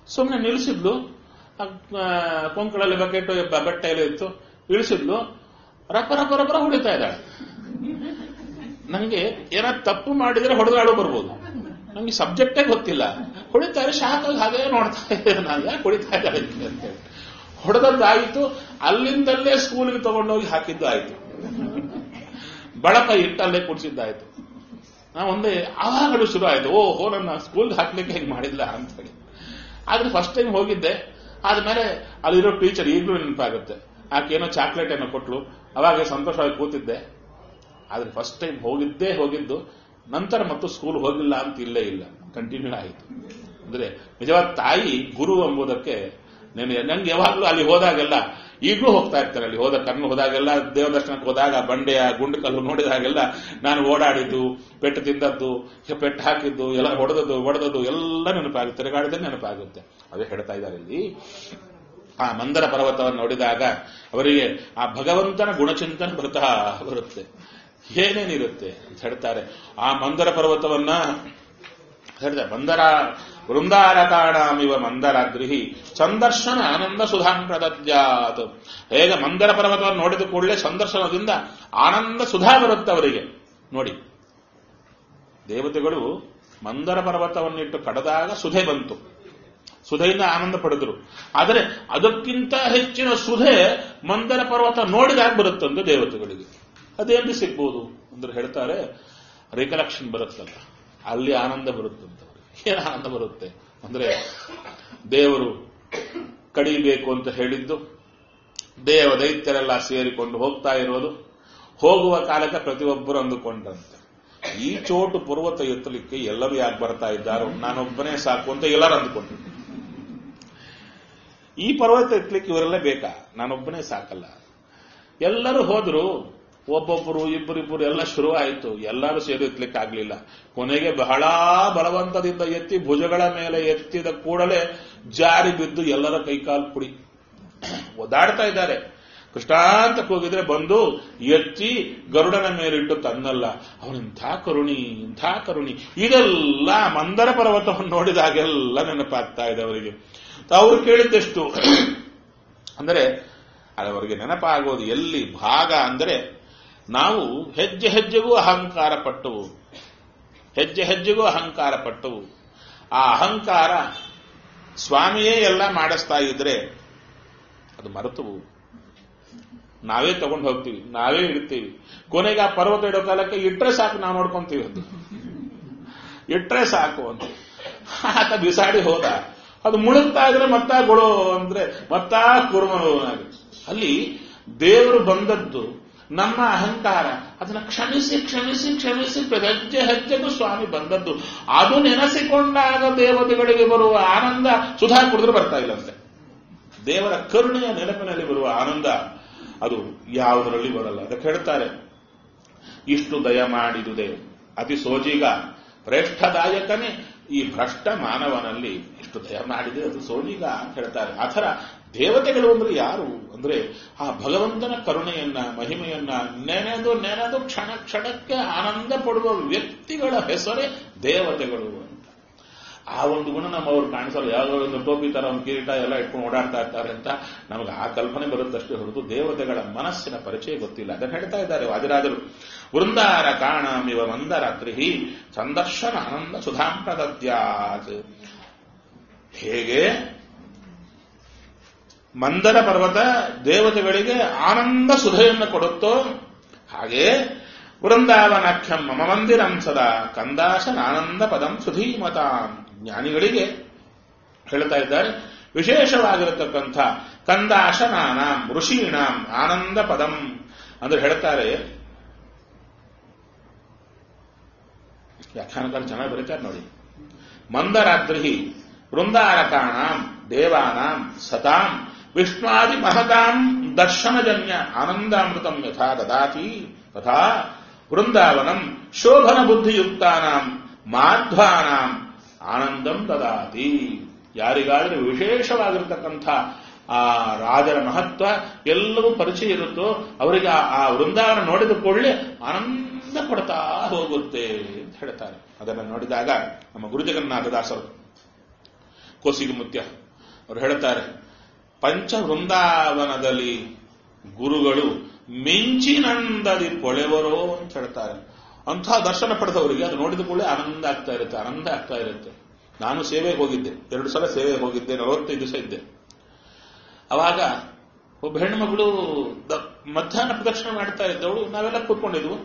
ಸುಮ್ಮನೆ ನಿಲ್ಲಿಸಿದ್ಲು ಆ, ಕೊಂಕಳಲ್ಲಿ ಬಕೆಟ್ ಬಟ್ಟೆ ಎಲ್ಲ ಇತ್ತು ಇಳಿಸಿದ್ಲು ರಪ ರಪ ರಪರ ಹೊಡಿತಾ ಇದ್ದಾಳೆ ನಂಗೆ ಏನಾದ್ರು ತಪ್ಪು ಮಾಡಿದ್ರೆ ಹೊಡೆದಾಳು ಬರ್ಬೋದು ನಂಗೆ ಸಬ್ಜೆಕ್ಟೇ ಗೊತ್ತಿಲ್ಲ ಹೊಡಿತಾರೆ ಶಾಕಾಗಿ ಹಾಗೆ ನೋಡ್ತಾ ಇದ್ದೆ ನಾನು ಯಾಕೆ ಹೊಡಿತಾ ಇದ್ದಾಳೆ ಅಂತ ಹೇಳಿ ಹೊಡೆದದ್ದಾಯಿತು ಅಲ್ಲಿಂದಲ್ಲೇ ಸ್ಕೂಲ್ಗೆ ತಗೊಂಡೋಗಿ ಹಾಕಿದ್ದು ಆಯ್ತು ಬಳಕ ಇಟ್ಟಲ್ಲೇ ಕುಡಿಸಿದ್ದಾಯ್ತು ನಾ ಒಂದೇ ಆವಾಗಲೂ ಶುರು ಆಯ್ತು ಓಹೋ ನನ್ನ ಸ್ಕೂಲ್ಗೆ ಹಾಕ್ಲಿಕ್ಕೆ ಹೇಗೆ ಮಾಡಿಲ್ಲ ಅಂತ ಹೇಳಿ ಆದ್ರೆ ಫಸ್ಟ್ ಟೈಮ್ ಹೋಗಿದ್ದೆ ಆದ್ಮೇಲೆ ಅಲ್ಲಿರೋ ಟೀಚರ್ ಈಗಲೂ ನೆನಪಾಗುತ್ತೆ ಆಕೆನೋ ಚಾಕ್ಲೇಟ್ ಏನೋ ಕೊಟ್ಲು ಅವಾಗ ಸಂತೋಷವಾಗಿ ಕೂತಿದ್ದೆ ಆದ್ರೆ ಫಸ್ಟ್ ಟೈಮ್ ಹೋಗಿದ್ದೇ ಹೋಗಿದ್ದು ನಂತರ ಮತ್ತು ಸ್ಕೂಲ್ ಹೋಗಿಲ್ಲ ಅಂತ ಇಲ್ಲೇ ಇಲ್ಲ ಕಂಟಿನ್ಯೂ ಆಯಿತು ಅಂದ್ರೆ ನಿಜವಾದ ತಾಯಿ ಗುರು ಎಂಬುದಕ್ಕೆ నేను ನಂಗೆ ಯಾವಾಗಲೂ ಅಲ್ಲಿ ಹೋದಾಗೆಲ್ಲ ಈಗಲೂ ಹೋಗ್ತಾ ಇರ್ತಾರೆ ಅಲ್ಲಿ ಹೋದ ಕಣ್ಣು ಹೋದಾಗೆಲ್ಲ ದೇವದರ್ಶನಕ್ಕೆ ಹೋದಾಗ ಬಂಡೆಯ ಗುಂಡುಕಲ್ಲು ನೋಡಿದಾಗೆಲ್ಲ ನಾನು ಓಡಾಡಿದ್ದು ಪೆಟ್ಟು ತಿಂದದ್ದು ಪೆಟ್ಟು ಹಾಕಿದ್ದು ಎಲ್ಲ ಹೊಡೆದದ್ದು ಹೊಡೆದದ್ದು ಎಲ್ಲ ನೆನಪಾಗುತ್ತೆ ತಿರುಗಾಡಿದ್ರೆ ನೆನಪಾಗುತ್ತೆ ಅದೇ ಹೇಳ್ತಾ ಇದ್ದಾರೆ ಇಲ್ಲಿ ಆ ಮಂದರ ಪರ್ವತವನ್ನು ನೋಡಿದಾಗ ಅವರಿಗೆ ಆ ಭಗವಂತನ ಗುಣಚಿಂತನೆ ಬರ್ತಾ ಬರುತ್ತೆ ಏನೇನಿರುತ್ತೆ ಅಂತ ಹೇಳ್ತಾರೆ ಆ ಮಂದರ ಪರ್ವತವನ್ನ ಹೇಳಿದೆ ಮಂದರ ವೃಂದಾರಕಾಣಾಮಿವ ಮಂದರಾಗ್ರಿಹಿ ಸಂದರ್ಶನ ಆನಂದ ಸುಧಾಂ ಪ್ರದದ್ಯಾತ್ ಹೇಗೆ ಮಂದರ ಪರ್ವತವನ್ನು ನೋಡಿದ ಕೂಡಲೇ ಸಂದರ್ಶನದಿಂದ ಆನಂದ ಸುಧಾ ಬರುತ್ತೆ ಅವರಿಗೆ ನೋಡಿ ದೇವತೆಗಳು ಮಂದರ ಪರ್ವತವನ್ನಿಟ್ಟು ಕಡದಾಗ ಸುಧೆ ಬಂತು ಸುಧೆಯಿಂದ ಆನಂದ ಪಡೆದರು ಆದರೆ ಅದಕ್ಕಿಂತ ಹೆಚ್ಚಿನ ಸುಧೆ ಮಂದರ ಪರ್ವತ ನೋಡಿದಾಗ ಬರುತ್ತಂದು ದೇವತೆಗಳಿಗೆ ಅದೇನು ಸಿಗ್ಬೋದು ಅಂದ್ರೆ ಹೇಳ್ತಾರೆ ರಿಕಲೆಕ್ಷನ್ ಬರುತ್ತಲ್ಲ ಅಲ್ಲಿ ಆನಂದ ಬರುತ್ತಂತ ಏನು ಆನಂದ ಬರುತ್ತೆ ಅಂದ್ರೆ ದೇವರು ಕಡಿಬೇಕು ಅಂತ ಹೇಳಿದ್ದು ದೇವ ದೈತ್ಯರೆಲ್ಲ ಸೇರಿಕೊಂಡು ಹೋಗ್ತಾ ಇರೋದು ಹೋಗುವ ಕಾಲಕ್ಕೆ ಪ್ರತಿಯೊಬ್ಬರು ಅಂದುಕೊಂಡ್ರಂತೆ ಈ ಚೋಟು ಪರ್ವತ ಎತ್ತಲಿಕ್ಕೆ ಎಲ್ಲರೂ ಯಾಕೆ ಬರ್ತಾ ಇದ್ದಾರೋ ನಾನೊಬ್ಬನೇ ಸಾಕು ಅಂತ ಎಲ್ಲರೂ ಅಂದುಕೊಂಡ್ರು ಈ ಪರ್ವತ ಎತ್ತಲಿಕ್ಕೆ ಇವರೆಲ್ಲ ಬೇಕಾ ನಾನೊಬ್ಬನೇ ಸಾಕಲ್ಲ ಎಲ್ಲರೂ ಹೋದ್ರು ಒಬ್ಬೊಬ್ಬರು ಇಬ್ಬರಿಬ್ಬರು ಎಲ್ಲ ಶುರು ಆಯಿತು ಎಲ್ಲರೂ ಸೇರಿ ಎತ್ತಲಿಕ್ಕೆ ಆಗ್ಲಿಲ್ಲ ಕೊನೆಗೆ ಬಹಳ ಬಲವಂತದಿಂದ ಎತ್ತಿ ಭುಜಗಳ ಮೇಲೆ ಎತ್ತಿದ ಕೂಡಲೇ ಜಾರಿ ಬಿದ್ದು ಎಲ್ಲರ ಕೈಕಾಲು ಪುಡಿ ಒದಾಡ್ತಾ ಇದ್ದಾರೆ ಕೃಷ್ಣಾಂತ ಹೋಗಿದ್ರೆ ಬಂದು ಎತ್ತಿ ಗರುಡನ ಮೇಲಿಟ್ಟು ತನ್ನಲ್ಲ ಅವನಿಂಥ ಕರುಣಿ ಇಂಥ ಕರುಣಿ ಇದೆಲ್ಲ ಮಂದರ ಪರ್ವತವನ್ನು ನೋಡಿದಾಗೆಲ್ಲ ನೆನಪಾಗ್ತಾ ಇದೆ ಅವರಿಗೆ ಅವರು ಕೇಳಿದ್ದೆಷ್ಟು ಅಂದರೆ ಅವರಿಗೆ ನೆನಪಾಗೋದು ಎಲ್ಲಿ ಭಾಗ ಅಂದರೆ ನಾವು ಹೆಜ್ಜೆ ಹೆಜ್ಜೆಗೂ ಅಹಂಕಾರ ಪಟ್ಟವು ಹೆಜ್ಜೆ ಹೆಜ್ಜೆಗೂ ಅಹಂಕಾರ ಪಟ್ಟವು ಆ ಅಹಂಕಾರ ಸ್ವಾಮಿಯೇ ಎಲ್ಲ ಮಾಡಿಸ್ತಾ ಇದ್ರೆ ಅದು ಮರೆತು ನಾವೇ ತಗೊಂಡು ಹೋಗ್ತೀವಿ ನಾವೇ ಇಡ್ತೀವಿ ಕೊನೆಗೆ ಆ ಪರ್ವತ ಇಡೋ ಕಾಲಕ್ಕೆ ಇಟ್ರೆ ಸಾಕು ನಾವು ನೋಡ್ಕೊಂತೀವಿ ಅದು ಇಟ್ರೆ ಸಾಕು ಅಂತ ಆತ ಬಿಸಾಡಿ ಹೋದ ಅದು ಮುಳುಗ್ತಾ ಇದ್ರೆ ಮತ್ತಾ ಗೊಳು ಅಂದ್ರೆ ಮತ್ತಾ ಕುರುಮನಾಗಿ ಅಲ್ಲಿ ದೇವರು ಬಂದದ್ದು ನಮ್ಮ ಅಹಂಕಾರ ಅದನ್ನ ಕ್ಷಮಿಸಿ ಕ್ಷಮಿಸಿ ಕ್ಷಮಿಸಿ ಹೆಜ್ಜೆ ಹೆಜ್ಜೆಗೂ ಸ್ವಾಮಿ ಬಂದದ್ದು ಅದು ನೆನೆಸಿಕೊಂಡಾಗ ದೇವತೆಗಳಿಗೆ ಬರುವ ಆನಂದ ಸುಧಾ ಕುಡಿದ್ರೆ ಬರ್ತಾ ಇಲ್ಲಂತೆ ದೇವರ ಕರುಣೆಯ ನೆನಪಿನಲ್ಲಿ ಬರುವ ಆನಂದ ಅದು ಯಾವುದರಲ್ಲಿ ಬರಲ್ಲ ಅದಕ್ಕೆ ಹೇಳ್ತಾರೆ ಇಷ್ಟು ದಯ ಮಾಡಿದುದೆ ಅತಿ ಸೋಜಿಗ ಪ್ರೇಷ್ಠದಾಯಕನೇ ಈ ಭ್ರಷ್ಟ ಮಾನವನಲ್ಲಿ ಇಷ್ಟು ದಯ ಮಾಡಿದೆ ಅದು ಸೋಜಿಗ ಅಂತ ಹೇಳ್ತಾರೆ ಆ ಥರ ದೇವತೆಗಳು ಅಂದ್ರೆ ಯಾರು ಅಂದ್ರೆ ಆ ಭಗವಂತನ ಕರುಣೆಯನ್ನ ಮಹಿಮೆಯನ್ನ ನೆನೆದು ನೆನೆದು ಕ್ಷಣ ಕ್ಷಣಕ್ಕೆ ಆನಂದ ಪಡುವ ವ್ಯಕ್ತಿಗಳ ಹೆಸರೇ ದೇವತೆಗಳು ಅಂತ ಆ ಒಂದು ಗುಣ ನಮ್ಮವ್ರು ಕಾಣಿಸಲ್ಲ ಯಾವುದೋ ಒಂದು ಟೋಪಿ ತರ ಒಂದು ಕಿರೀಟ ಎಲ್ಲ ಇಟ್ಕೊಂಡು ಓಡಾಡ್ತಾ ಇರ್ತಾರೆ ಅಂತ ನಮಗೆ ಆ ಕಲ್ಪನೆ ಬರುತ್ತಷ್ಟೇ ಹೊರತು ದೇವತೆಗಳ ಮನಸ್ಸಿನ ಪರಿಚಯ ಗೊತ್ತಿಲ್ಲ ಅದನ್ನು ಹೇಳ್ತಾ ಇದ್ದಾರೆ ವಾದಿರಾಜರು ವೃಂದಾರ ಕಾಣಮಿವ ಮಂದರಾತ್ರಿ ಸಂದರ್ಶನ ಆನಂದ ಸುಧಾಂ ಪ್ರದದ್ಯಾತ್ ಹೇಗೆ ಮಂದರ ಪರ್ವತ ದೇವತೆಗಳಿಗೆ ಆನಂದ ಸುಧೆಯನ್ನು ಕೊಡುತ್ತೋ ಹಾಗೆ ವೃಂದಾವನಾಖ್ಯಂ ಮಮ ಮಂದಿರಂ ಸದಾ ಕಂದಾಶನ ಆನಂದ ಪದಂ ಸುಧೀಮತಾಂ ಜ್ಞಾನಿಗಳಿಗೆ ಹೇಳ್ತಾ ಇದ್ದಾರೆ ವಿಶೇಷವಾಗಿರತಕ್ಕಂಥ ಕಂದಾಶನಾನಾಂ ಋಷೀಣಾಂ ಆನಂದ ಪದಂ ಅಂದ್ರೆ ಹೇಳ್ತಾರೆ ವ್ಯಾಖ್ಯಾನಕಾರ ಚೆನ್ನಾಗಿ ಬರೀತಾರೆ ನೋಡಿ ಮಂದರಾತ್ರಿ ವೃಂದಾರಕಾಣಾಂ ದೇವಾನಾಂ ಸತಾಂ ವಿಷ್ಣಾದಿ ಮಹತಾಂ ದರ್ಶನಜನ್ಯ ಆನಂದಾಮೃತಂ ಯಥಾ ದದಾತಿ ತಥಾ ವೃಂದಾವನಂ ಶೋಭನ ಬುದ್ಧಿಯುಕ್ತಾನಾಂ ಮಾಧ್ವಾನಾಂ ಆನಂದಂ ದದಾತಿ ಯಾರಿಗಾದರೂ ವಿಶೇಷವಾಗಿರತಕ್ಕಂಥ ಆ ರಾಜರ ಮಹತ್ವ ಎಲ್ಲವೂ ಪರಿಚಯ ಇರುತ್ತೋ ಅವರಿಗೆ ಆ- ಆ ವೃಂದಾವನ ನೋಡಿದ ಕೂಡಲೇ ಆನಂದ ಪಡ್ತಾ ಹೋಗುತ್ತೆ ಅಂತ ಹೇಳ್ತಾರೆ ಅದನ್ನು ನೋಡಿದಾಗ ನಮ್ಮ ಗುರುಜಗನ್ನಾಥದಾಸರು ಕೋಸಿಗೆ ಮುತ್ಯ ಅವ್ರು ಹೇಳ್ತಾರೆ ಪಂಚ ವೃಂದಾವನದಲ್ಲಿ ಗುರುಗಳು ಮಿಂಚಿನಂದದಿ ಪೊಳೆವರೋ ಅಂತ ಹೇಳ್ತಾರೆ ಅಂಥ ದರ್ಶನ ಪಡೆದವರಿಗೆ ಅದು ನೋಡಿದ ಕೂಡಲೇ ಆನಂದ ಆಗ್ತಾ ಇರುತ್ತೆ ಆನಂದ ಆಗ್ತಾ ಇರುತ್ತೆ ನಾನು ಸೇವೆಗೆ ಹೋಗಿದ್ದೆ ಎರಡು ಸಲ ಸೇವೆಗೆ ಹೋಗಿದ್ದೆ ನಲವತ್ತೈದು ದಿವಸ ಇದ್ದೆ ಅವಾಗ ಒಬ್ಬ ಹೆಣ್ಮಗಳು ದ- ಮಧ್ಯಾಹ್ನ ಪ್ರದಕ್ಷಿಣೆ ಮಾಡ್ತಾ ಇದ್ದವಳು ನಾವೆಲ್ಲ ಕೂತ್ಕೊಂಡಿದ್ವು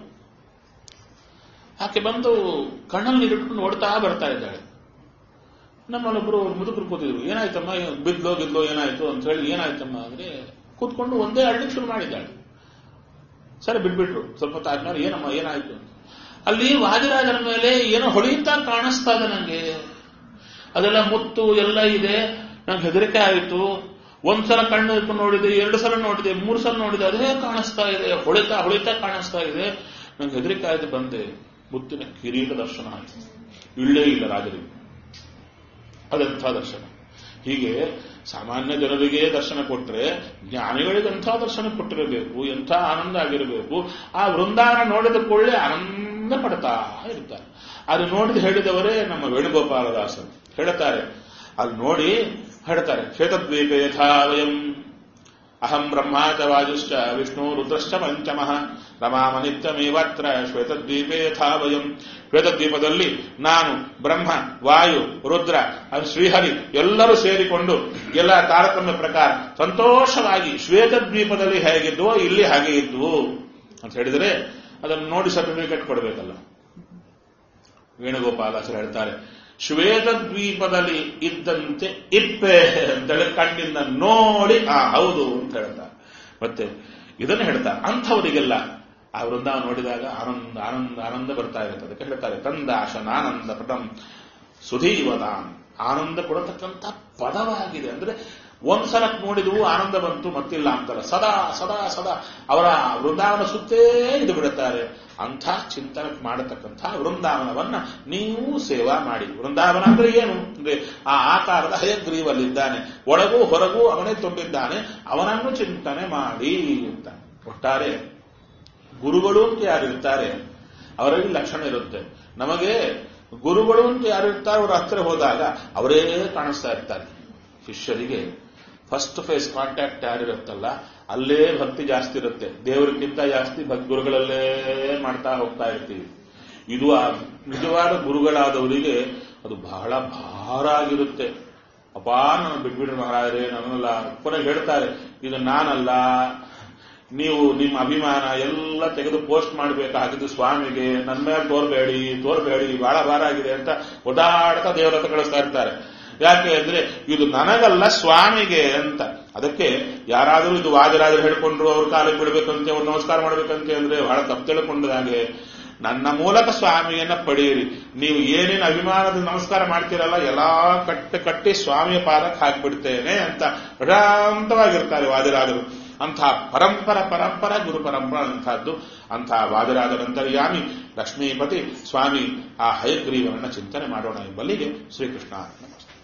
ಆಕೆ ಬಂದು ಕಣ್ಣಲ್ಲಿ ನೀರಿಟ್ಕೊಂಡು ನೋಡ್ತಾ ಬರ್ತಾ ಇದ್ದಾಳೆ ನಮ್ಮಲ್ಲೊಬ್ರು ಮುದುಕರು ಕೂತಿದ್ರು ಏನಾಯ್ತಮ್ಮ ಬಿದ್ಲೋ ಗಿದ್ಲೋ ಏನಾಯ್ತು ಅಂತ ಹೇಳಿ ಏನಾಯ್ತಮ್ಮ ಅಂದ್ರೆ ಕೂತ್ಕೊಂಡು ಒಂದೇ ಅಡ್ಲಿಕ್ಕೆ ಶುರು ಮಾಡಿದ್ದಾಳೆ ಸರಿ ಬಿಟ್ಬಿಟ್ರು ಸ್ವಲ್ಪ ಹೊತ್ತು ಆದ್ಮೇಲೆ ಏನಮ್ಮ ಏನಾಯ್ತು ಅಂತ ಅಲ್ಲಿ ವಾದಿರಾಜನ ಮೇಲೆ ಏನೋ ಹೊಳೆಯುತ್ತಾ ಕಾಣಿಸ್ತಾ ಇದೆ ನಂಗೆ ಅದೆಲ್ಲ ಮುತ್ತು ಎಲ್ಲ ಇದೆ ನಂಗೆ ಹೆದರಿಕೆ ಆಯಿತು ಒಂದ್ಸಲ ಕಣ್ಣು ಇಟ್ಕೊಂಡು ನೋಡಿದೆ ಎರಡು ಸಲ ನೋಡಿದೆ ಮೂರು ಸಲ ನೋಡಿದೆ ಅದೇ ಕಾಣಿಸ್ತಾ ಇದೆ ಹೊಳಿತಾ ಹೊಳಿತಾ ಕಾಣಿಸ್ತಾ ಇದೆ ನಂಗೆ ಹೆದರಿಕೆ ಆಯ್ತು ಬಂದೆ ಮುತ್ತಿನ ಕಿರೀಟ ದರ್ಶನ ಆಯ್ತು ಇಳ್ಳೇ ಇಲ್ಲ ರಾಜರಿಗೆ ಅದೆಂಥ ದರ್ಶನ ಹೀಗೆ ಸಾಮಾನ್ಯ ಜನರಿಗೆ ದರ್ಶನ ಕೊಟ್ಟರೆ ಜ್ಞಾನಿಗಳಿಗೆ ಎಂಥ ದರ್ಶನ ಕೊಟ್ಟಿರಬೇಕು ಎಂಥ ಆನಂದ ಆಗಿರಬೇಕು ಆ ವೃಂದಾವನ ನೋಡಿದ ಕೂಡಲೇ ಆನಂದ ಪಡ್ತಾ ಇರ್ತಾರೆ ಅದು ನೋಡಿದ ಹೇಳಿದವರೇ ನಮ್ಮ ವೇಣುಗೋಪಾಲದಾಸರು ಹೇಳ್ತಾರೆ ಅಲ್ಲಿ ನೋಡಿ ಹೇಳ್ತಾರೆ ಕ್ಷೇತ್ರದ್ವೀಪ ಯಥಾ ವಯಂ ಅಹಂ ಬ್ರಹ್ಮಾಚ ವಾಯುಶ್ಚ ವಿಷ್ಣು ರುದ್ರಶ್ಚ ಪಂಚಮಃ ರಮಾಮನಿತ್ಯಮೇವತ್ರ ಶ್ವೇತದ್ವೀಪೇ ಯಥಾ ವಯಂ ಶ್ವೇತದ್ವೀಪದಲ್ಲಿ ನಾನು ಬ್ರಹ್ಮ ವಾಯು ರುದ್ರ ಅದು ಶ್ರೀಹರಿ ಎಲ್ಲರೂ ಸೇರಿಕೊಂಡು ಎಲ್ಲ ತಾರತಮ್ಯ ಪ್ರಕಾರ ಸಂತೋಷವಾಗಿ ಶ್ವೇತದ್ವೀಪದಲ್ಲಿ ಹೇಗಿದ್ವೋ ಇಲ್ಲಿ ಹಾಗೆ ಇದ್ವು ಅಂತ ಹೇಳಿದರೆ ಅದನ್ನು ನೋಡಿ ಸರ್ಟಿಫಿಕೇಟ್ ಕೊಡಬೇಕಲ್ಲ ವೇಣುಗೋಪಾಲಾಚಾರ್ಯ ಹೇಳ್ತಾರೆ ಶ್ವೇತದ್ವೀಪದಲ್ಲಿ ಇದ್ದಂತೆ ಇಪ್ಪೆ ಅಂತೇಳಿ ಕಣ್ಣಿಂದ ನೋಡಿ ಆ ಹೌದು ಅಂತ ಹೇಳ್ತಾರೆ ಮತ್ತೆ ಇದನ್ನು ಹೇಳ್ತಾರೆ ಅಂಥವರಿಗೆಲ್ಲ ಆ ವೃಂದಾವನ ನೋಡಿದಾಗ ಆನಂದ ಆನಂದ ಆನಂದ ಬರ್ತಾ ಇರುತ್ತೆ ಅದಕ್ಕೆ ಹೇಳ್ತಾರೆ ತಂದಾಶನ ಆನಂದ ಪಟಂ ಸುಧೀವದಾನ್ ಆನಂದ ಕೊಡತಕ್ಕಂಥ ಪದವಾಗಿದೆ ಅಂದ್ರೆ ಒಂದ್ಸಲ ನೋಡಿದ್ವು ಆನಂದ ಬಂತು ಮತ್ತಿಲ್ಲ ಅಂತಲ್ಲ ಸದಾ ಸದಾ ಸದಾ ಅವರ ವೃಂದಾವನ ಸುತ್ತೇ ಇದು ಬಿಡುತ್ತಾರೆ ಅಂಥ ಚಿಂತನೆ ಮಾಡತಕ್ಕಂಥ ವೃಂದಾವನವನ್ನ ನೀವು ಸೇವಾ ಮಾಡಿ ವೃಂದಾವನ ಅಂದ್ರೆ ಏನು ಅಂದ್ರೆ ಆ ಆಕಾರದ ಹಯಗ್ರೀವಲ್ಲಿದ್ದಾನೆ ಒಳಗೂ ಹೊರಗೂ ಅವನೇ ತುಂಬಿದ್ದಾನೆ ಅವನನ್ನು ಚಿಂತನೆ ಮಾಡಿ ಅಂತ ಒಟ್ಟಾರೆ ಗುರುಗಳು ಅಂತ ಯಾರು ಇರ್ತಾರೆ ಅವರಲ್ಲಿ ಲಕ್ಷಣ ಇರುತ್ತೆ ನಮಗೆ ಗುರುಗಳು ಅಂತ ಯಾರು ಇರ್ತಾರೆ ಅವರ ಹತ್ರ ಹೋದಾಗ ಅವರೇ ಕಾಣಿಸ್ತಾ ಇರ್ತಾರೆ ಶಿಷ್ಯರಿಗೆ ಫಸ್ಟ್ ಫೇಸ್ ಕಾಂಟ್ಯಾಕ್ಟ್ ಯಾರಿರುತ್ತಲ್ಲ ಅಲ್ಲೇ ಭಕ್ತಿ ಜಾಸ್ತಿ ಇರುತ್ತೆ ದೇವರಿಗಿಂತ ಜಾಸ್ತಿ ಭಕ್ತಿ ಗುರುಗಳಲ್ಲೇ ಮಾಡ್ತಾ ಹೋಗ್ತಾ ಇರ್ತೀವಿ ಇದು ಆ ನಿಜವಾದ ಗುರುಗಳಾದವರಿಗೆ ಅದು ಬಹಳ ಭಾರ ಆಗಿರುತ್ತೆ ಅಪ್ಪ ನಾನು ಬಿಟ್ಬಿಡ್ರಿ ಮಹಾರಾಜರೇ ನನ್ನಲ್ಲ ಪುನಃ ಹೇಳ್ತಾರೆ ಇದು ನಾನಲ್ಲ ನೀವು ನಿಮ್ಮ ಅಭಿಮಾನ ಎಲ್ಲ ತೆಗೆದು ಪೋಸ್ಟ್ ಮಾಡಬೇಕಾಗಿದ್ದು ಸ್ವಾಮಿಗೆ ನನ್ನ ಮೇಲೆ ತೋರ್ಬೇಡಿ ತೋರ್ಬೇಡಿ ಬಹಳ ಭಾರ ಆಗಿದೆ ಅಂತ ಓದಾಡ್ತಾ ದೇವರ ಹತ್ರ ಕಳಿಸ್ತಾ ಇರ್ತಾರೆ ಯಾಕೆ ಅಂದ್ರೆ ಇದು ನನಗಲ್ಲ ಸ್ವಾಮಿಗೆ ಅಂತ ಅದಕ್ಕೆ ಯಾರಾದರೂ ಇದು ವಾದಿರಾಜರು ಹೇಳ್ಕೊಂಡ್ರು ಅವ್ರ ಕಾಲಿಗೆ ಬಿಡ್ಬೇಕಂತೆ ಅವ್ರು ನಮಸ್ಕಾರ ಮಾಡ್ಬೇಕಂತೆ ಅಂದ್ರೆ ಬಹಳ ತಪ್ಪು ತಿಳ್ಕೊಂಡಾಗೆ ನನ್ನ ಮೂಲಕ ಸ್ವಾಮಿಯನ್ನ ಪಡೆಯಿರಿ ನೀವು ಏನೇನು ಅಭಿಮಾನದ ನಮಸ್ಕಾರ ಮಾಡ್ತೀರಲ್ಲ ಎಲ್ಲಾ ಕಟ್ಟಿ ಕಟ್ಟಿ ಸ್ವಾಮಿಯ ಪಾದಕ್ಕೆ ಹಾಕ್ಬಿಡ್ತೇನೆ ಅಂತ ಪ್ರಶಾಂತವಾಗಿರ್ತಾರೆ ವಾದಿರಾಜರು ಅಂಥ ಪರಂಪರ ಪರಂಪರ ಗುರು ಪರಂಪರ ಅಂಥದ್ದು ಅಂಥ ವಾದಿರಾಜ ನಂತರ್ಯಾಮಿ ಲಕ್ಷ್ಮೀಪತಿ ಸ್ವಾಮಿ ಆ ಹಯಗ್ರೀವನನ್ನ ಚಿಂತನೆ ಮಾಡೋಣ ಎಂಬಲ್ಲಿಗೆ ಶ್ರೀಕೃಷ್ಣ ನಮಸ್ತೆ